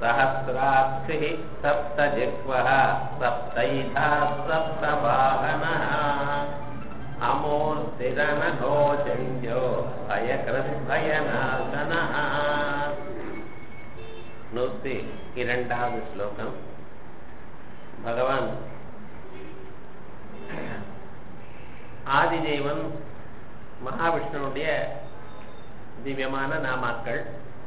सहस्राक्षिः सप्तजिह्वः सप्तैधा सप्तवाहनः अमूर्तिरनघोचञ्जो भयकृद्भयनाशनः நூத்தி இரண்டாவது ஸ்லோகம் பகவான் ஆதிதேவன் மகாவிஷ்ணுடைய திவ்யமான நாமாக்கள்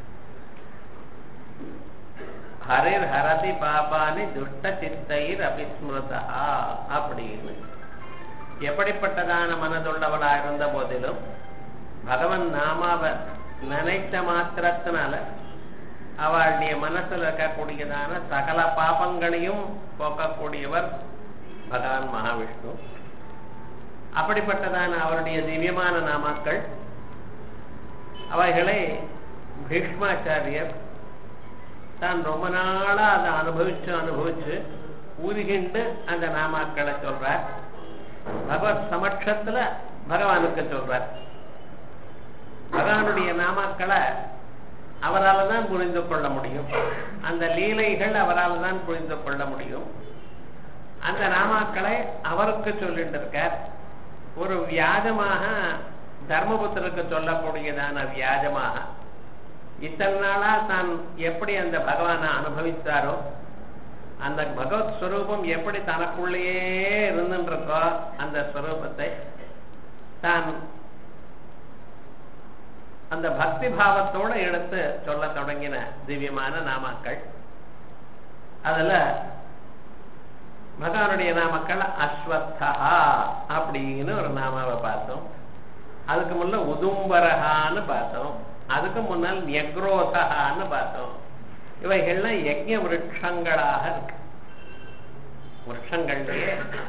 ஹரிர் ஹரதி பாபானி துஷ்ட சித்தைர் அபிஸ்மிருதா அப்படின்னு எப்படிப்பட்டதான மனதுள்ளவளா இருந்த போதிலும் பகவன் நாமாவை நினைத்த மாத்திரத்தினால அவளுடைய மனசுல இருக்கக்கூடியதான சகல பாபங்களையும் போக்கக்கூடியவர் பகவான் மகாவிஷ்ணு அப்படிப்பட்டதான அவருடைய திவ்யமான நாமாக்கள் அவைகளை பீஷ்மாச்சாரியர் தான் ரொம்ப நாளா அதை அனுபவிச்சு அனுபவிச்சு ஊதிகிண்டு அந்த நாமாக்களை சொல்றார் பகவத் சமட்சத்துல பகவானுக்கு சொல்றார் பகவானுடைய நாமாக்களை அவரால் தான் புரிந்து கொள்ள முடியும் அந்த லீலைகள் அவரால் தான் புரிந்து கொள்ள முடியும் அந்த நாமாக்களை அவருக்கு சொல்லிட்டு இருக்கார் ஒரு வியாஜமாக தர்மபுத்திரருக்கு சொல்லக்கூடியதான வியாஜமாக இத்தனை நாளா தான் எப்படி அந்த பகவானை அனுபவித்தாரோ அந்த பகவத் ஸ்வரூபம் எப்படி தனக்குள்ளேயே இருந்துருக்கோ அந்த ஸ்வரூபத்தை தான் அந்த பக்தி பாவத்தோட எடுத்து சொல்ல தொடங்கின திவ்யமான நாமாக்கள் அதுல பகவானுடைய நாமக்கள் அஸ்வத்தா அப்படின்னு ஒரு நாமாவை பார்த்தோம் அதுக்கு முன்ன உதும்பரகான்னு பார்த்தோம் அதுக்கு முன்னால் நெக்ரோதகான்னு பார்த்தோம் இவைகள்லாம் யஜ்ய விரட்சங்களாக இருக்கு விரட்சங்கள்லயே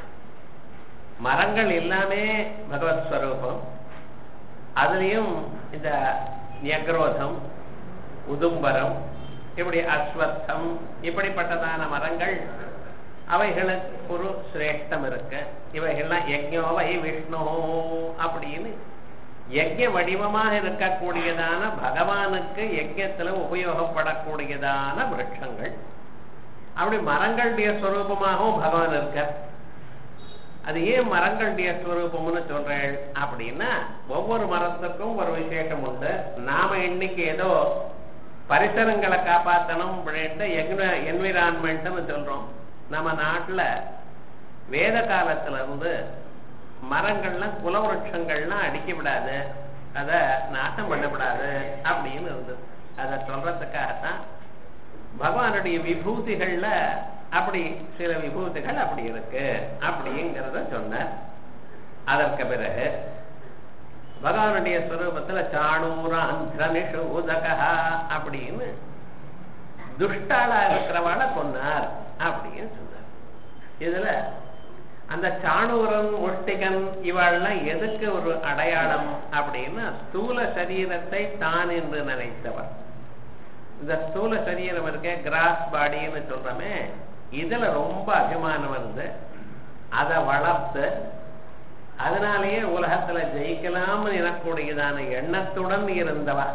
மரங்கள் எல்லாமே பகவத் ஸ்வரூபம் அதுலயும் இந்த நியக்ரோதம் உதும்பரம் இப்படி அஸ்வத்தம் இப்படிப்பட்டதான மரங்கள் அவைகளுக்கு ஒரு சிரேஷ்டம் இருக்கு இவைகள்லாம் யஜ்யோவை விஷ்ணு அப்படின்னு யஜ்ய வடிவமாக இருக்கக்கூடியதான பகவானுக்கு யஜ்யத்துல உபயோகப்படக்கூடியதான விரட்சங்கள் அப்படி மரங்களுடைய ஸ்வரூபமாகவும் பகவான் இருக்கார் அது ஏன் மரங்களுடைய ஸ்வரூபம்னு சொல்றேன் அப்படின்னா ஒவ்வொரு மரத்துக்கும் ஒரு விசேஷம் உண்டு நாம இன்னைக்கு ஏதோ பரிசரங்களை காப்பாற்றணும் அப்படின்ட்டு என்விரான்மெண்ட்னு சொல்றோம் நம்ம நாட்டுல வேத காலத்துல இருந்து மரங்கள்லாம் குலவருஷங்கள்லாம் அடிக்க விடாது அத நாட்டம் பண்ணக்கூடாது அப்படின்னு இருந்தது அதை சொல்றதுக்காகத்தான் பகவானுடைய விபூதிகள்ல அப்படி சில விபூதிகள் அப்படி இருக்கு அப்படிங்கிறத சொன்னார் அதற்கு பிறகு பகவானுடைய ஸ்வரூபத்துல சாணூராந்திரனிஷு உதகா அப்படின்னு துஷ்டாளா இருக்கிறவாள கொன்னார் அப்படின்னு சொன்னார் இதுல அந்த சாணூரன் முஷ்டிகன் இவாள்லாம் எதுக்கு ஒரு அடையாளம் அப்படின்னா ஸ்தூல சரீரத்தை தான் என்று நினைத்தவர் இந்த ஸ்தூல சரீரம் இருக்க கிராஸ் பாடின்னு சொல்றோமே இதுல ரொம்ப அபிமானம் வந்து அதை வளர்த்து அதனாலேயே உலகத்துல ஜெயிக்கலாம்னு எனக்கூடியதான எண்ணத்துடன் இருந்தவா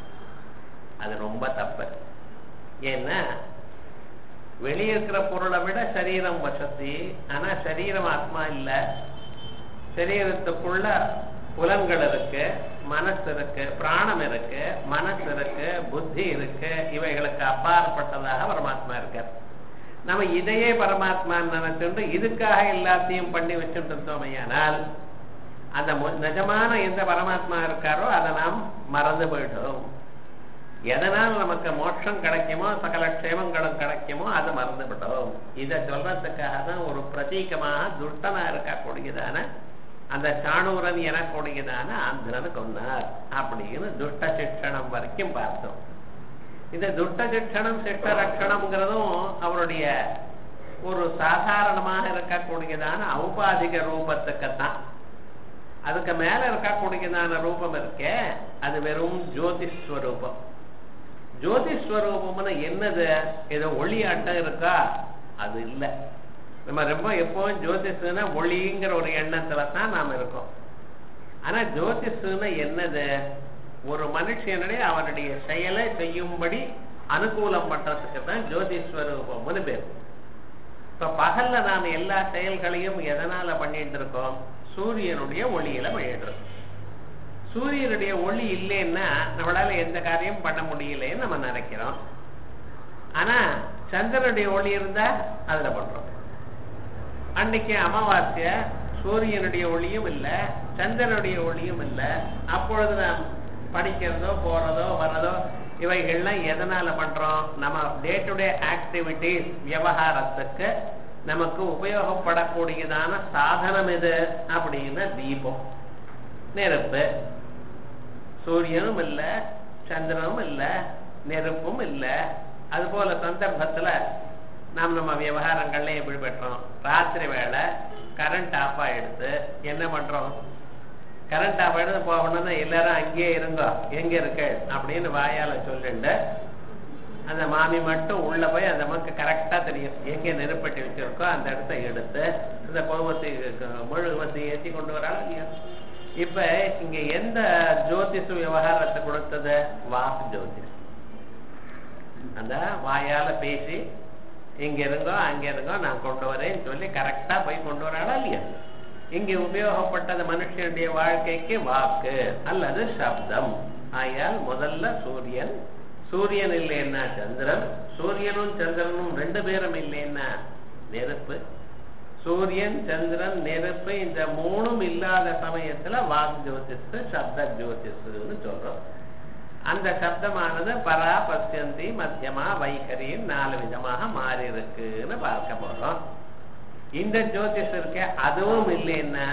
அது ரொம்ப தப்பு ஏன்னா வெளியே இருக்கிற பொருளை விட சரீரம் வசதி ஆனா சரீரம் ஆத்மா இல்ல சரீரத்துக்குள்ள புலன்கள் இருக்கு மனசு இருக்கு பிராணம் இருக்கு மனசு இருக்கு புத்தி இருக்கு இவைகளுக்கு அப்பாற்பட்டதாக பரமாத்மா இருக்கார் நம்ம இதையே பரமாத்மா நினைச்சுட்டு இதுக்காக எல்லாத்தையும் பண்ணி வச்சுட்டு இருந்தோமையானால் அந்த நிஜமான எந்த பரமாத்மா இருக்காரோ அதை நாம் மறந்து போயிட்டோம் எதனால் நமக்கு மோட்சம் கிடைக்குமோ சகல க்ஷேமங்களும் கிடைக்குமோ அது மறந்து விட்டோம் இதை சொல்றதுக்காக தான் ஒரு பிரதீகமாக துஷ்டனா இருக்கக்கூடியதான அந்த சாணூரன் எனக்கூடியதான ஆந்திரன் கொண்டார் அப்படின்னு துஷ்ட சிக்ஷணம் வரைக்கும் பார்த்தோம் இந்த துஷ்ட சிக்ஷணம் சிஷ்ட ரட்சணம்ங்கிறதும் அவருடைய ஒரு சாதாரணமாக இருக்கக்கூடியதான ஔபாதிக ரூபத்துக்குத்தான் அதுக்கு மேல இருக்கக்கூடியதான ரூபம் இருக்கே அது வெறும் ஜோதிஸ்வரூபம் ஜோதிஸ்வரூபம்னு என்னது ஏதோ ஒளி அட்டம் இருக்கா அது இல்லை நம்ம ரொம்ப எப்பவும் ஜோதிஷுன்னா ஒளிங்கிற ஒரு எண்ணத்துல தான் நாம் இருக்கோம் ஆனா ஜோதிஷுன்னா என்னது ஒரு மனுஷனுடைய அவனுடைய செயலை செய்யும்படி அனுகூலம் பண்றதுக்கு தான் ஜோதிஸ்வரூபம்னு பேர் இப்ப பகல்ல நாம எல்லா செயல்களையும் எதனால பண்ணிட்டு இருக்கோம் சூரியனுடைய ஒளியில பண்ணிட்டு இருக்கோம் சூரியனுடைய ஒளி இல்லைன்னா நம்மளால எந்த காரியம் பண்ண முடியலன்னு நம்ம நினைக்கிறோம் ஆனா சந்திரனுடைய ஒளி இருந்தா அதுல பண்றோம் அன்னைக்கு அமாவாசை சூரியனுடைய ஒளியும் இல்லை சந்திரனுடைய ஒளியும் இல்லை அப்பொழுது நாம் படிக்கிறதோ போறதோ வர்றதோ இவைகள்லாம் எதனால பண்றோம் நம்ம டே டு டே ஆக்டிவிட்டிஸ் விவகாரத்துக்கு நமக்கு உபயோகப்படக்கூடியதான சாதனம் எது அப்படின்னா தீபம் நெருப்பு சூரியனும் இல்லை சந்திரனும் இல்லை நெருப்பும் இல்லை அது போல சந்தர்ப்பத்துல நாம் நம்ம விவகாரங்கள்ல எப்படி பெற்றோம் ராத்திரி வேலை கரண்ட் ஆஃப் ஆயிடுத்து என்ன பண்றோம் கரண்ட் ஆஃப் ஆயிடுது போகணும்னா எல்லாரும் அங்கேயே இருங்கோ எங்க இருக்கு அப்படின்னு வாயால சொல்லிண்டு அந்த மாமி மட்டும் உள்ள போய் அந்த நமக்கு கரெக்டா தெரியும் எங்க நெருப்பட்டி வச்சிருக்கோ அந்த இடத்த எடுத்து அந்த கோபத்தை முழுவத்தை ஏற்றி கொண்டு வராங்க இல்லையா இப்ப இங்க எந்த ஜோதிஷ விவகாரத்தை கொடுத்தது வாக்கு ஜோதிஷ் அந்த வாயால பேசி இங்க இருங்கோ அங்க இருங்கோ நான் கொண்டு வரேன்னு சொல்லி கரெக்டா போய் கொண்டு வராளா இல்லையா இங்க உபயோகப்பட்டது மனுஷனுடைய வாழ்க்கைக்கு வாக்கு அல்லது சப்தம் ஆயால் முதல்ல சூரியன் சூரியன் இல்லைன்னா சந்திரன் சூரியனும் சந்திரனும் ரெண்டு பேரும் இல்லைன்னா நெருப்பு சூரியன் சந்திரன் நெருப்பு இந்த மூணும் இல்லாத சமயத்துல வாக் ஜோதிஷ் சப்த ஜோதிஷ்னு சொல்றோம் அந்த சப்தமானது பரா பசியந்தி மத்தியமா வைகரின்னு நாலு விதமாக மாறி இருக்குன்னு பார்க்க போறோம் இந்த ஜோதிஷ் இருக்க அதுவும் இல்லைன்னா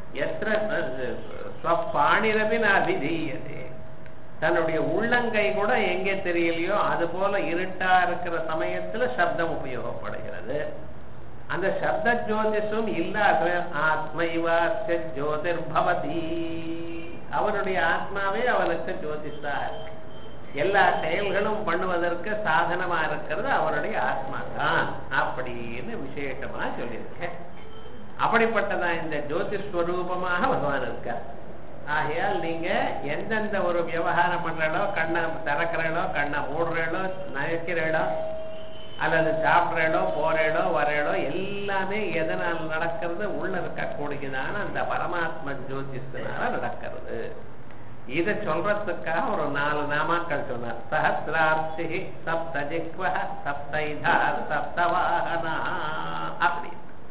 எத்த பாணிரபி நான் விதீயதே தன்னுடைய உள்ளங்கை கூட எங்கே தெரியலையோ அது போல இருட்டா இருக்கிற சமயத்துல சப்தம் உபயோகப்படுகிறது அந்த சப்த ஜோதிஷம் இல்லாத ஆத்மைவாச ஜோதிர்பவதி அவனுடைய ஆத்மாவே அவனுக்கு ஜோதிஷா இருக்கு எல்லா செயல்களும் பண்ணுவதற்கு சாதனமா இருக்கிறது அவருடைய ஆத்மா தான் அப்படின்னு விசேஷமா சொல்லியிருக்கேன் அப்படிப்பட்டதான் இந்த ஜோதிஸ்வரூபமாக பகவான் இருக்கார் ஆகையால் நீங்க எந்தெந்த ஒரு விவகாரம் பண்றீங்களோ கண்ணை திறக்கிறீங்களோ கண்ணை மூடுறீங்களோ நகைக்கிறீங்களோ அல்லது சாப்பிட்றேளோ போறேளோ வரேளோ எல்லாமே எதனால் நடக்கிறது உள்ள இருக்கக்கூடியதான அந்த பரமாத்ம ஜோதிஷனால நடக்கிறது இத சொல்றதுக்காக ஒரு நாலு நாமாக்கள் சொன்னார் சஹசிரார்த்தி சப்த ஜிக்வ சப்தைதா சப்தவாகனா அப்படி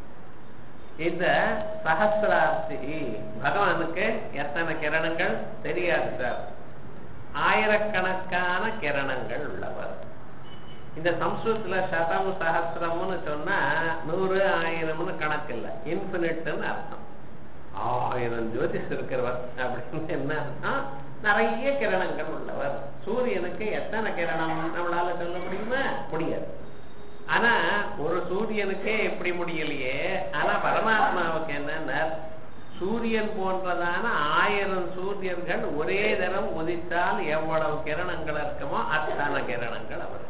இந்த சஹசிரார்த்தி பகவானுக்கு எத்தனை கிரணங்கள் தெரியாது சார் ஆயிரக்கணக்கான கிரணங்கள் உள்ளவர் இந்த சம்ஸ்கிருதத்துல சதம் சஹசிரம்னு சொன்னா நூறு ஆயிரம்னு கணக்கு இல்லை இன்பினிட்னு அர்த்தம் ஆயிரம் ஜோதிஷ் இருக்கிறவர் அப்படின்னு என்ன அர்த்தம் நிறைய கிரணங்கள் உள்ளவர் சூரியனுக்கு எத்தனை கிரணம் நம்மளால சொல்ல முடியுமா முடியாது ஆனா ஒரு சூரியனுக்கே எப்படி முடியலையே ஆனா பரமாத்மாவுக்கு என்னன்னா சூரியன் போன்றதான ஆயிரம் சூரியர்கள் ஒரே தரம் உதித்தால் எவ்வளவு கிரணங்கள் இருக்குமோ அத்தனை கிரணங்கள் அவருக்கு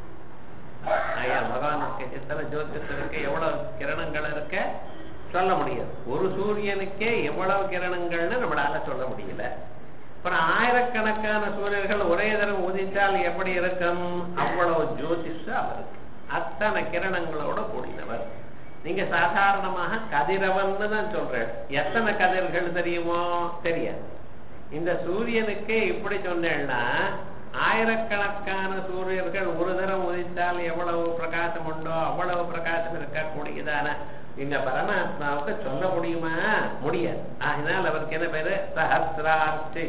ஐயா பகவானுக்கு எத்தனை ஜோதிஷருக்கு எவ்வளவு கிரணங்கள் இருக்க சொல்ல முடியாது ஒரு சூரியனுக்கே எவ்வளவு கிரணங்கள்னு நம்மளால சொல்ல முடியல அப்புறம் ஆயிரக்கணக்கான சூரியர்கள் ஒரே தரம் உதித்தால் எப்படி இருக்கும் அவ்வளவு ஜோதிஷ அவருக்கு அத்தனை கிரணங்களோட கூடினவர் நீங்க சாதாரணமாக கதிரவன்னு தான் சொல்றேன் எத்தனை கதிர்கள் தெரியுமோ தெரியாது இந்த சூரியனுக்கு இப்படி சொன்னேன்னா ஆயிரக்கணக்கான சூரியர்கள் ஒரு தரம் உதித்தால் எவ்வளவு பிரகாசம் உண்டோ அவ்வளவு பிரகாசம் இருக்கக்கூடியதான இந்த பரமாத்மாவுக்கு சொல்ல முடியுமா முடியாது அதனால் அவருக்கு என்ன பேரு சஹசிரார்த்தி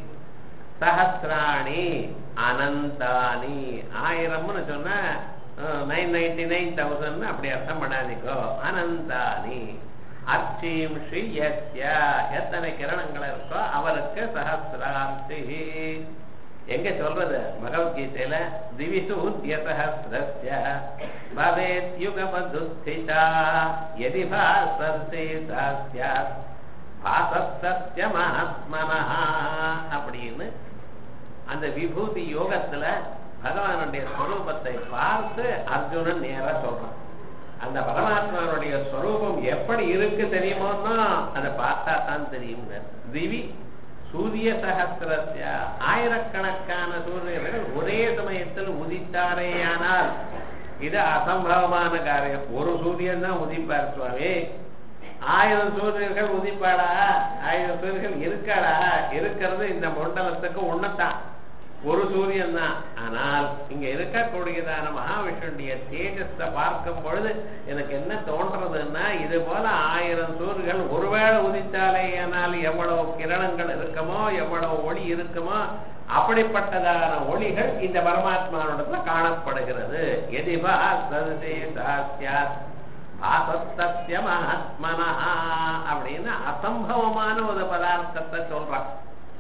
சஹசிராணி அனந்தானி ஆயிரம்னு சொன்னா நைன் நைன்டி நைன் தௌசண்ட் அப்படி அர்த்தம் பண்ணாதீங்கோ அனந்தானி அர்ச்சீம் ஸ்ரீ எத்தனை கிரணங்கள் இருக்கோ அவருக்கு சஹசிரார்த்தி எங்க சொல்றது பகவத்கீதையில திவிசூத்ய சஹசிரஸ்ய பவேத் யுகபதுஸ்திதா யதி பாசர்த்தே சாஸ்யாத் பாசஸ்ய மகாத்மனः அப்படின்னு அந்த விபூதி யோகத்துல பகவானுடைய ஸ்வரூபத்தை பார்த்து அர்ஜுனன் நேரா சொல்றான் அந்த பரமாத்மாவுடைய ஸ்வரூபம் எப்படி இருக்கு தெரியுமோன்னா அதை பார்த்தா தான் தெரியும் திவி சூரிய சகசிரஸ்ய ஆயிரக்கணக்கான சூரியர்கள் ஒரே சமயத்தில் உதித்தாரேயானால் இது அசம்பவமான காரியம் ஒரு சூரியன் தான் உதிப்பார் சுவாமி ஆயிரம் சூரியர்கள் உதிப்பாடா ஆயிரம் சூரியர்கள் இருக்காடா இருக்கிறது இந்த மண்டலத்துக்கு ஒண்ணுதான் ஒரு சூரியன் தான் ஆனால் இங்க இருக்கக்கூடியதான மகாவிஷ்ணுடைய தேஜஸ பார்க்கும் பொழுது எனக்கு என்ன தோன்றதுன்னா இது போல ஆயிரம் சூரியர்கள் ஒருவேளை உதித்தாலே ஆனால் எவ்வளவு கிரணங்கள் இருக்குமோ எவ்வளவு ஒளி இருக்குமோ அப்படிப்பட்டதான ஒளிகள் இந்த பரமாத்மாவிடத்துல காணப்படுகிறது எதிபா சதுதே சாஸ்யாத் பாசத்தத்திய மகாத்மனா அப்படின்னு அசம்பவமான ஒரு பதார்த்தத்தை சொல்றான்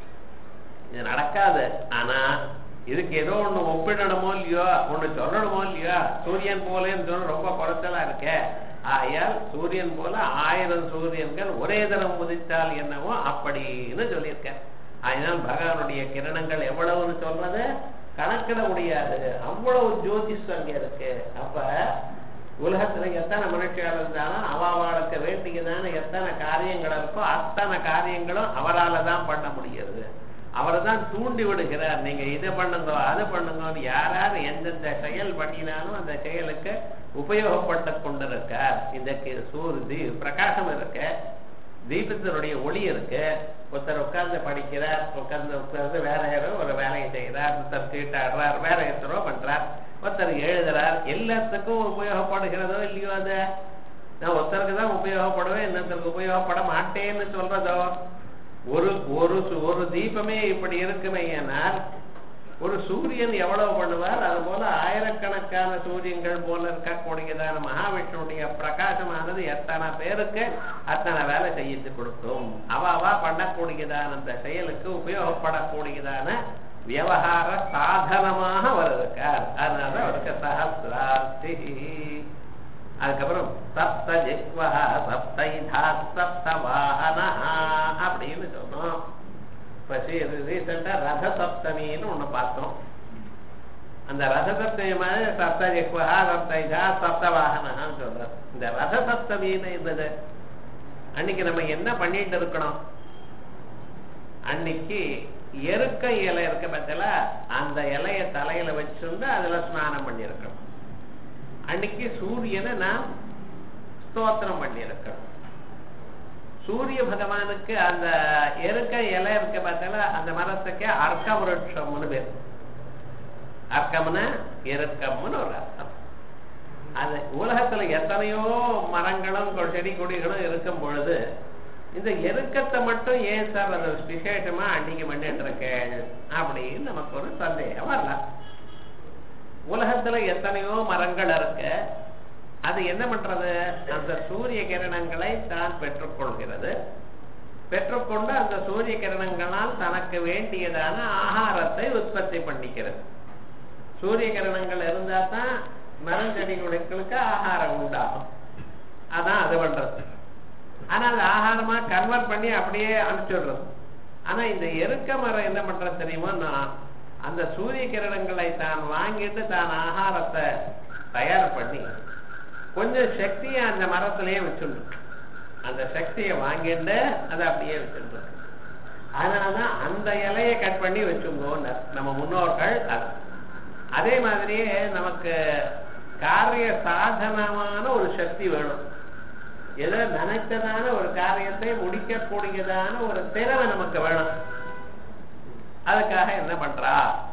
இது நடக்காது ஆனா இதுக்கு ஏதோ ஒண்ணு ஒப்பிடணுமோ இல்லையோ ஒண்ணு சொல்லணுமோ இல்லையோ சூரியன் போலேன்னு சொல்ல ரொம்ப குறைச்சலா இருக்க ஆயால் சூரியன் போல ஆயிரம் சூரியன்கள் ஒரே தரம் உதித்தால் என்னவோ அப்படின்னு சொல்லியிருக்கேன் அதனால் பகவானுடைய கிரணங்கள் எவ்வளவுன்னு சொல்றது கணக்கிட முடியாது அவ்வளவு ஜோதிஷ் அங்க இருக்கு அப்ப உலகத்துல எத்தனை மனுஷியால் இருந்தாலும் அவளுக்கு வேண்டியதான எத்தனை காரியங்கள் இருக்கோ அத்தனை காரியங்களும் அவரால தான் பண்ண முடியாது அவர் தான் தூண்டி விடுகிறார் நீங்க இதை பண்ணுங்க அதை பண்ணுங்க யார் யார் எந்தெந்த செயல் பண்ணினாலும் அந்த செயலுக்கு உபயோகப்பட்டு கொண்டிருக்கார் இந்த சூரிய பிரகாசம் இருக்க தீபத்தினுடைய ஒளி இருக்கு ஒருத்தர் உட்கார்ந்து படிக்கிறார் உட்கார்ந்து உட்கார்ந்து வேற யாரோ ஒரு வேலையை செய்கிறார் ஒருத்தர் சீட்டாடுறார் வேற எத்தனோ பண்றார் ஒருத்தர் எழுதுறார் எல்லாத்துக்கும் உபயோகப்படுகிறதோ இல்லையோ அது நான் ஒருத்தருக்கு தான் உபயோகப்படுவேன் இன்னொருத்தருக்கு உபயோகப்பட மாட்டேன்னு சொல்றதோ ஒரு ஒரு ஒரு தீபமே இப்படி இருக்குமே ஆனால் ஒரு சூரியன் எவ்வளவு பண்ணுவார் அது போல ஆயிரக்கணக்கான சூரியன்கள் போல இருக்கக்கூடியதான மகாவிஷ்ணுடைய பிரகாசமானது எத்தனை பேருக்கு அத்தனை வேலை செய்து கொடுக்கும் அவாவா பண்ணக்கூடியதான அந்த செயலுக்கு உபயோகப்படக்கூடியதான விவகார சாதனமாக அவர் இருக்கார் அதனால அவருக்கு சஹசிரார்த்தி அதுக்கப்புறம் சப்த ஜிக்வா சப்த இதா சப்த வாகனா அப்படின்னு சொன்னோம் இப்ப ரீசெண்டா ரத சப்தமின்னு ஒண்ணு பார்த்தோம் அந்த ரத சப்தமி மாதிரி சப்த ஜிக்வா சப்த இதா சப்த வாகனான்னு சொல்றார் இந்த ரத சப்தமின்னு இருந்தது அன்னைக்கு நம்ம என்ன பண்ணிட்டு இருக்கணும் அன்னைக்கு எருக்க இலை இருக்க பத்தில அந்த இலைய தலையில வச்சிருந்து அதுல ஸ்நானம் பண்ணியிருக்கணும் அன்னைக்கு சூரியனை நாம் ஸ்தோத்திரம் பண்ணியிருக்கணும் சூரிய பகவானுக்கு அந்த எருக்க இலை இருக்க பார்த்தால அந்த மரத்துக்கு அர்க்க விருட்சம்னு பேர் அர்க்கம்னா எருக்கம்னு ஒரு அர்த்தம் அது உலகத்துல எத்தனையோ மரங்களும் செடி கொடிகளும் இருக்கும் பொழுது இந்த எருக்கத்தை மட்டும் ஏன் சார் அது விசேஷமா அன்னைக்கு பண்ணிட்டு இருக்கேன் அப்படின்னு நமக்கு ஒரு சந்தேகம் வரலாம் உலகத்துல எத்தனையோ மரங்கள் இருக்கு அது என்ன பண்றது அந்த சூரிய கிரணங்களை தான் பெற்றுக்கொள்கிறது பெற்றுக்கொண்டு அந்த சூரிய கிரணங்களால் தனக்கு வேண்டியதான ஆகாரத்தை உற்பத்தி பண்ணிக்கிறது சூரிய கிரணங்கள் இருந்தா தான் மரம் செடி கொடிகளுக்கு ஆகாரம் உண்டாகும் அதான் அது பண்றது ஆனா அது ஆகாரமா கன்வெர்ட் பண்ணி அப்படியே அனுப்பிச்சுடுறது ஆனா இந்த எருக்க மரம் என்ன பண்றது தெரியுமா நான் அந்த சூரிய கிரணங்களை தான் வாங்கிட்டு தான் ஆகாரத்தை தயார் பண்ணி கொஞ்சம் சக்தியை அந்த மரத்திலேயே வச்சுட்டு அந்த சக்தியை வாங்கிட்டு அதை அப்படியே வச்சுட்டு அதனாலதான் அந்த இலையை கட் பண்ணி வச்சுங்கோன்னு நம்ம முன்னோர்கள் அது அதே மாதிரியே நமக்கு காரிய சாதனமான ஒரு சக்தி வேணும் ஏதோ நினைச்சதான ஒரு காரியத்தை முடிக்கக்கூடியதான ஒரு திறமை நமக்கு வேணும் அதுக்காக என்ன பண்றா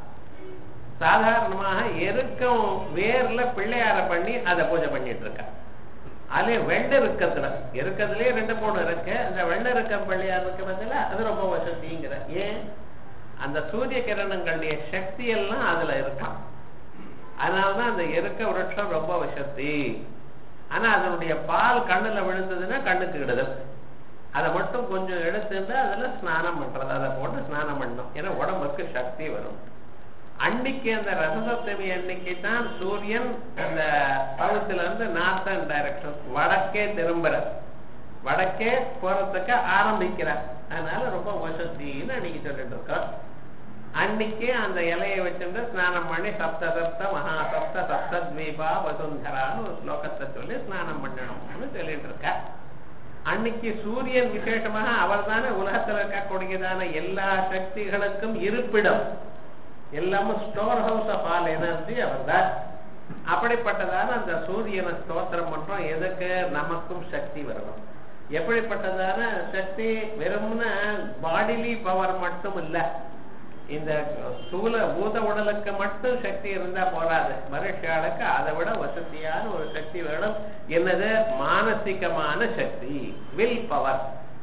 சாதாரணமாக எருக்கம் வேர்ல பிள்ளையார பண்ணி அதை பூஜை பண்ணிட்டு இருக்கா அதுல வெள்ள இருக்கத்துல இருக்கத்துலயே ரெண்டு மூணு இருக்கு அந்த வெள்ள இருக்கம் பிள்ளையார் இருக்க பதில அது ரொம்ப வசதிங்கிற ஏன் அந்த சூரிய கிரணங்களுடைய சக்தி எல்லாம் அதுல இருக்கான் அதனாலதான் அந்த எருக்க விருட்சம் ரொம்ப வசதி ஆனா அதனுடைய பால் கண்ணுல விழுந்ததுன்னா கண்ணுக்கு விடுதல் அதை மட்டும் கொஞ்சம் எடுத்துட்டு அதுல ஸ்நானம் பண்றது அதை போட்டு ஸ்நானம் பண்ணணும் ஏன்னா உடம்புக்கு சக்தி வரும் அன்னைக்கு அந்த ரசசப்தமி அன்னைக்கு தான் சூரியன் அந்த பகுத்துல இருந்து நார்த்தன் டைரக்ஷன் வடக்கே திரும்புற வடக்கே போறதுக்கு ஆரம்பிக்கிறார் அதனால ரொம்ப வசதின்னு அன்னைக்கு சொல்லிட்டு இருக்கோம் அன்னைக்கு அந்த இலையை வச்சிருந்து ஸ்நானம் பண்ணி சப்த சப்த மகா சப்த சப்த தீபா வசுந்தரான்னு ஒரு ஸ்லோகத்தை சொல்லி ஸ்நானம் பண்ணணும்னு சொல்லிட்டு இருக்க அன்னைக்கு சூரியன் விசேஷமாக அவர் தானே உலகத்தில் இருக்கக்கூடியதான எல்லா சக்திகளுக்கும் இருப்பிடம் எல்லாமும் store house of all energy அவர் தான் அப்படிப்பட்டதான அந்த சூரியனை ஸ்தோத்திரம் பண்றோம் எதுக்கு நமக்கும் சக்தி வரணும் எப்படிப்பட்டதான சக்தி வெறும்னா பாடிலி பவர் மட்டும் இல்ல இந்த சூல பூத உடலுக்கு மட்டும் சக்தி இருந்தா போராது மனுஷாளுக்கு அதை விட வசதியான ஒரு சக்தி வேணும் என்னது மானசிகமான சக்தி வில் பவர்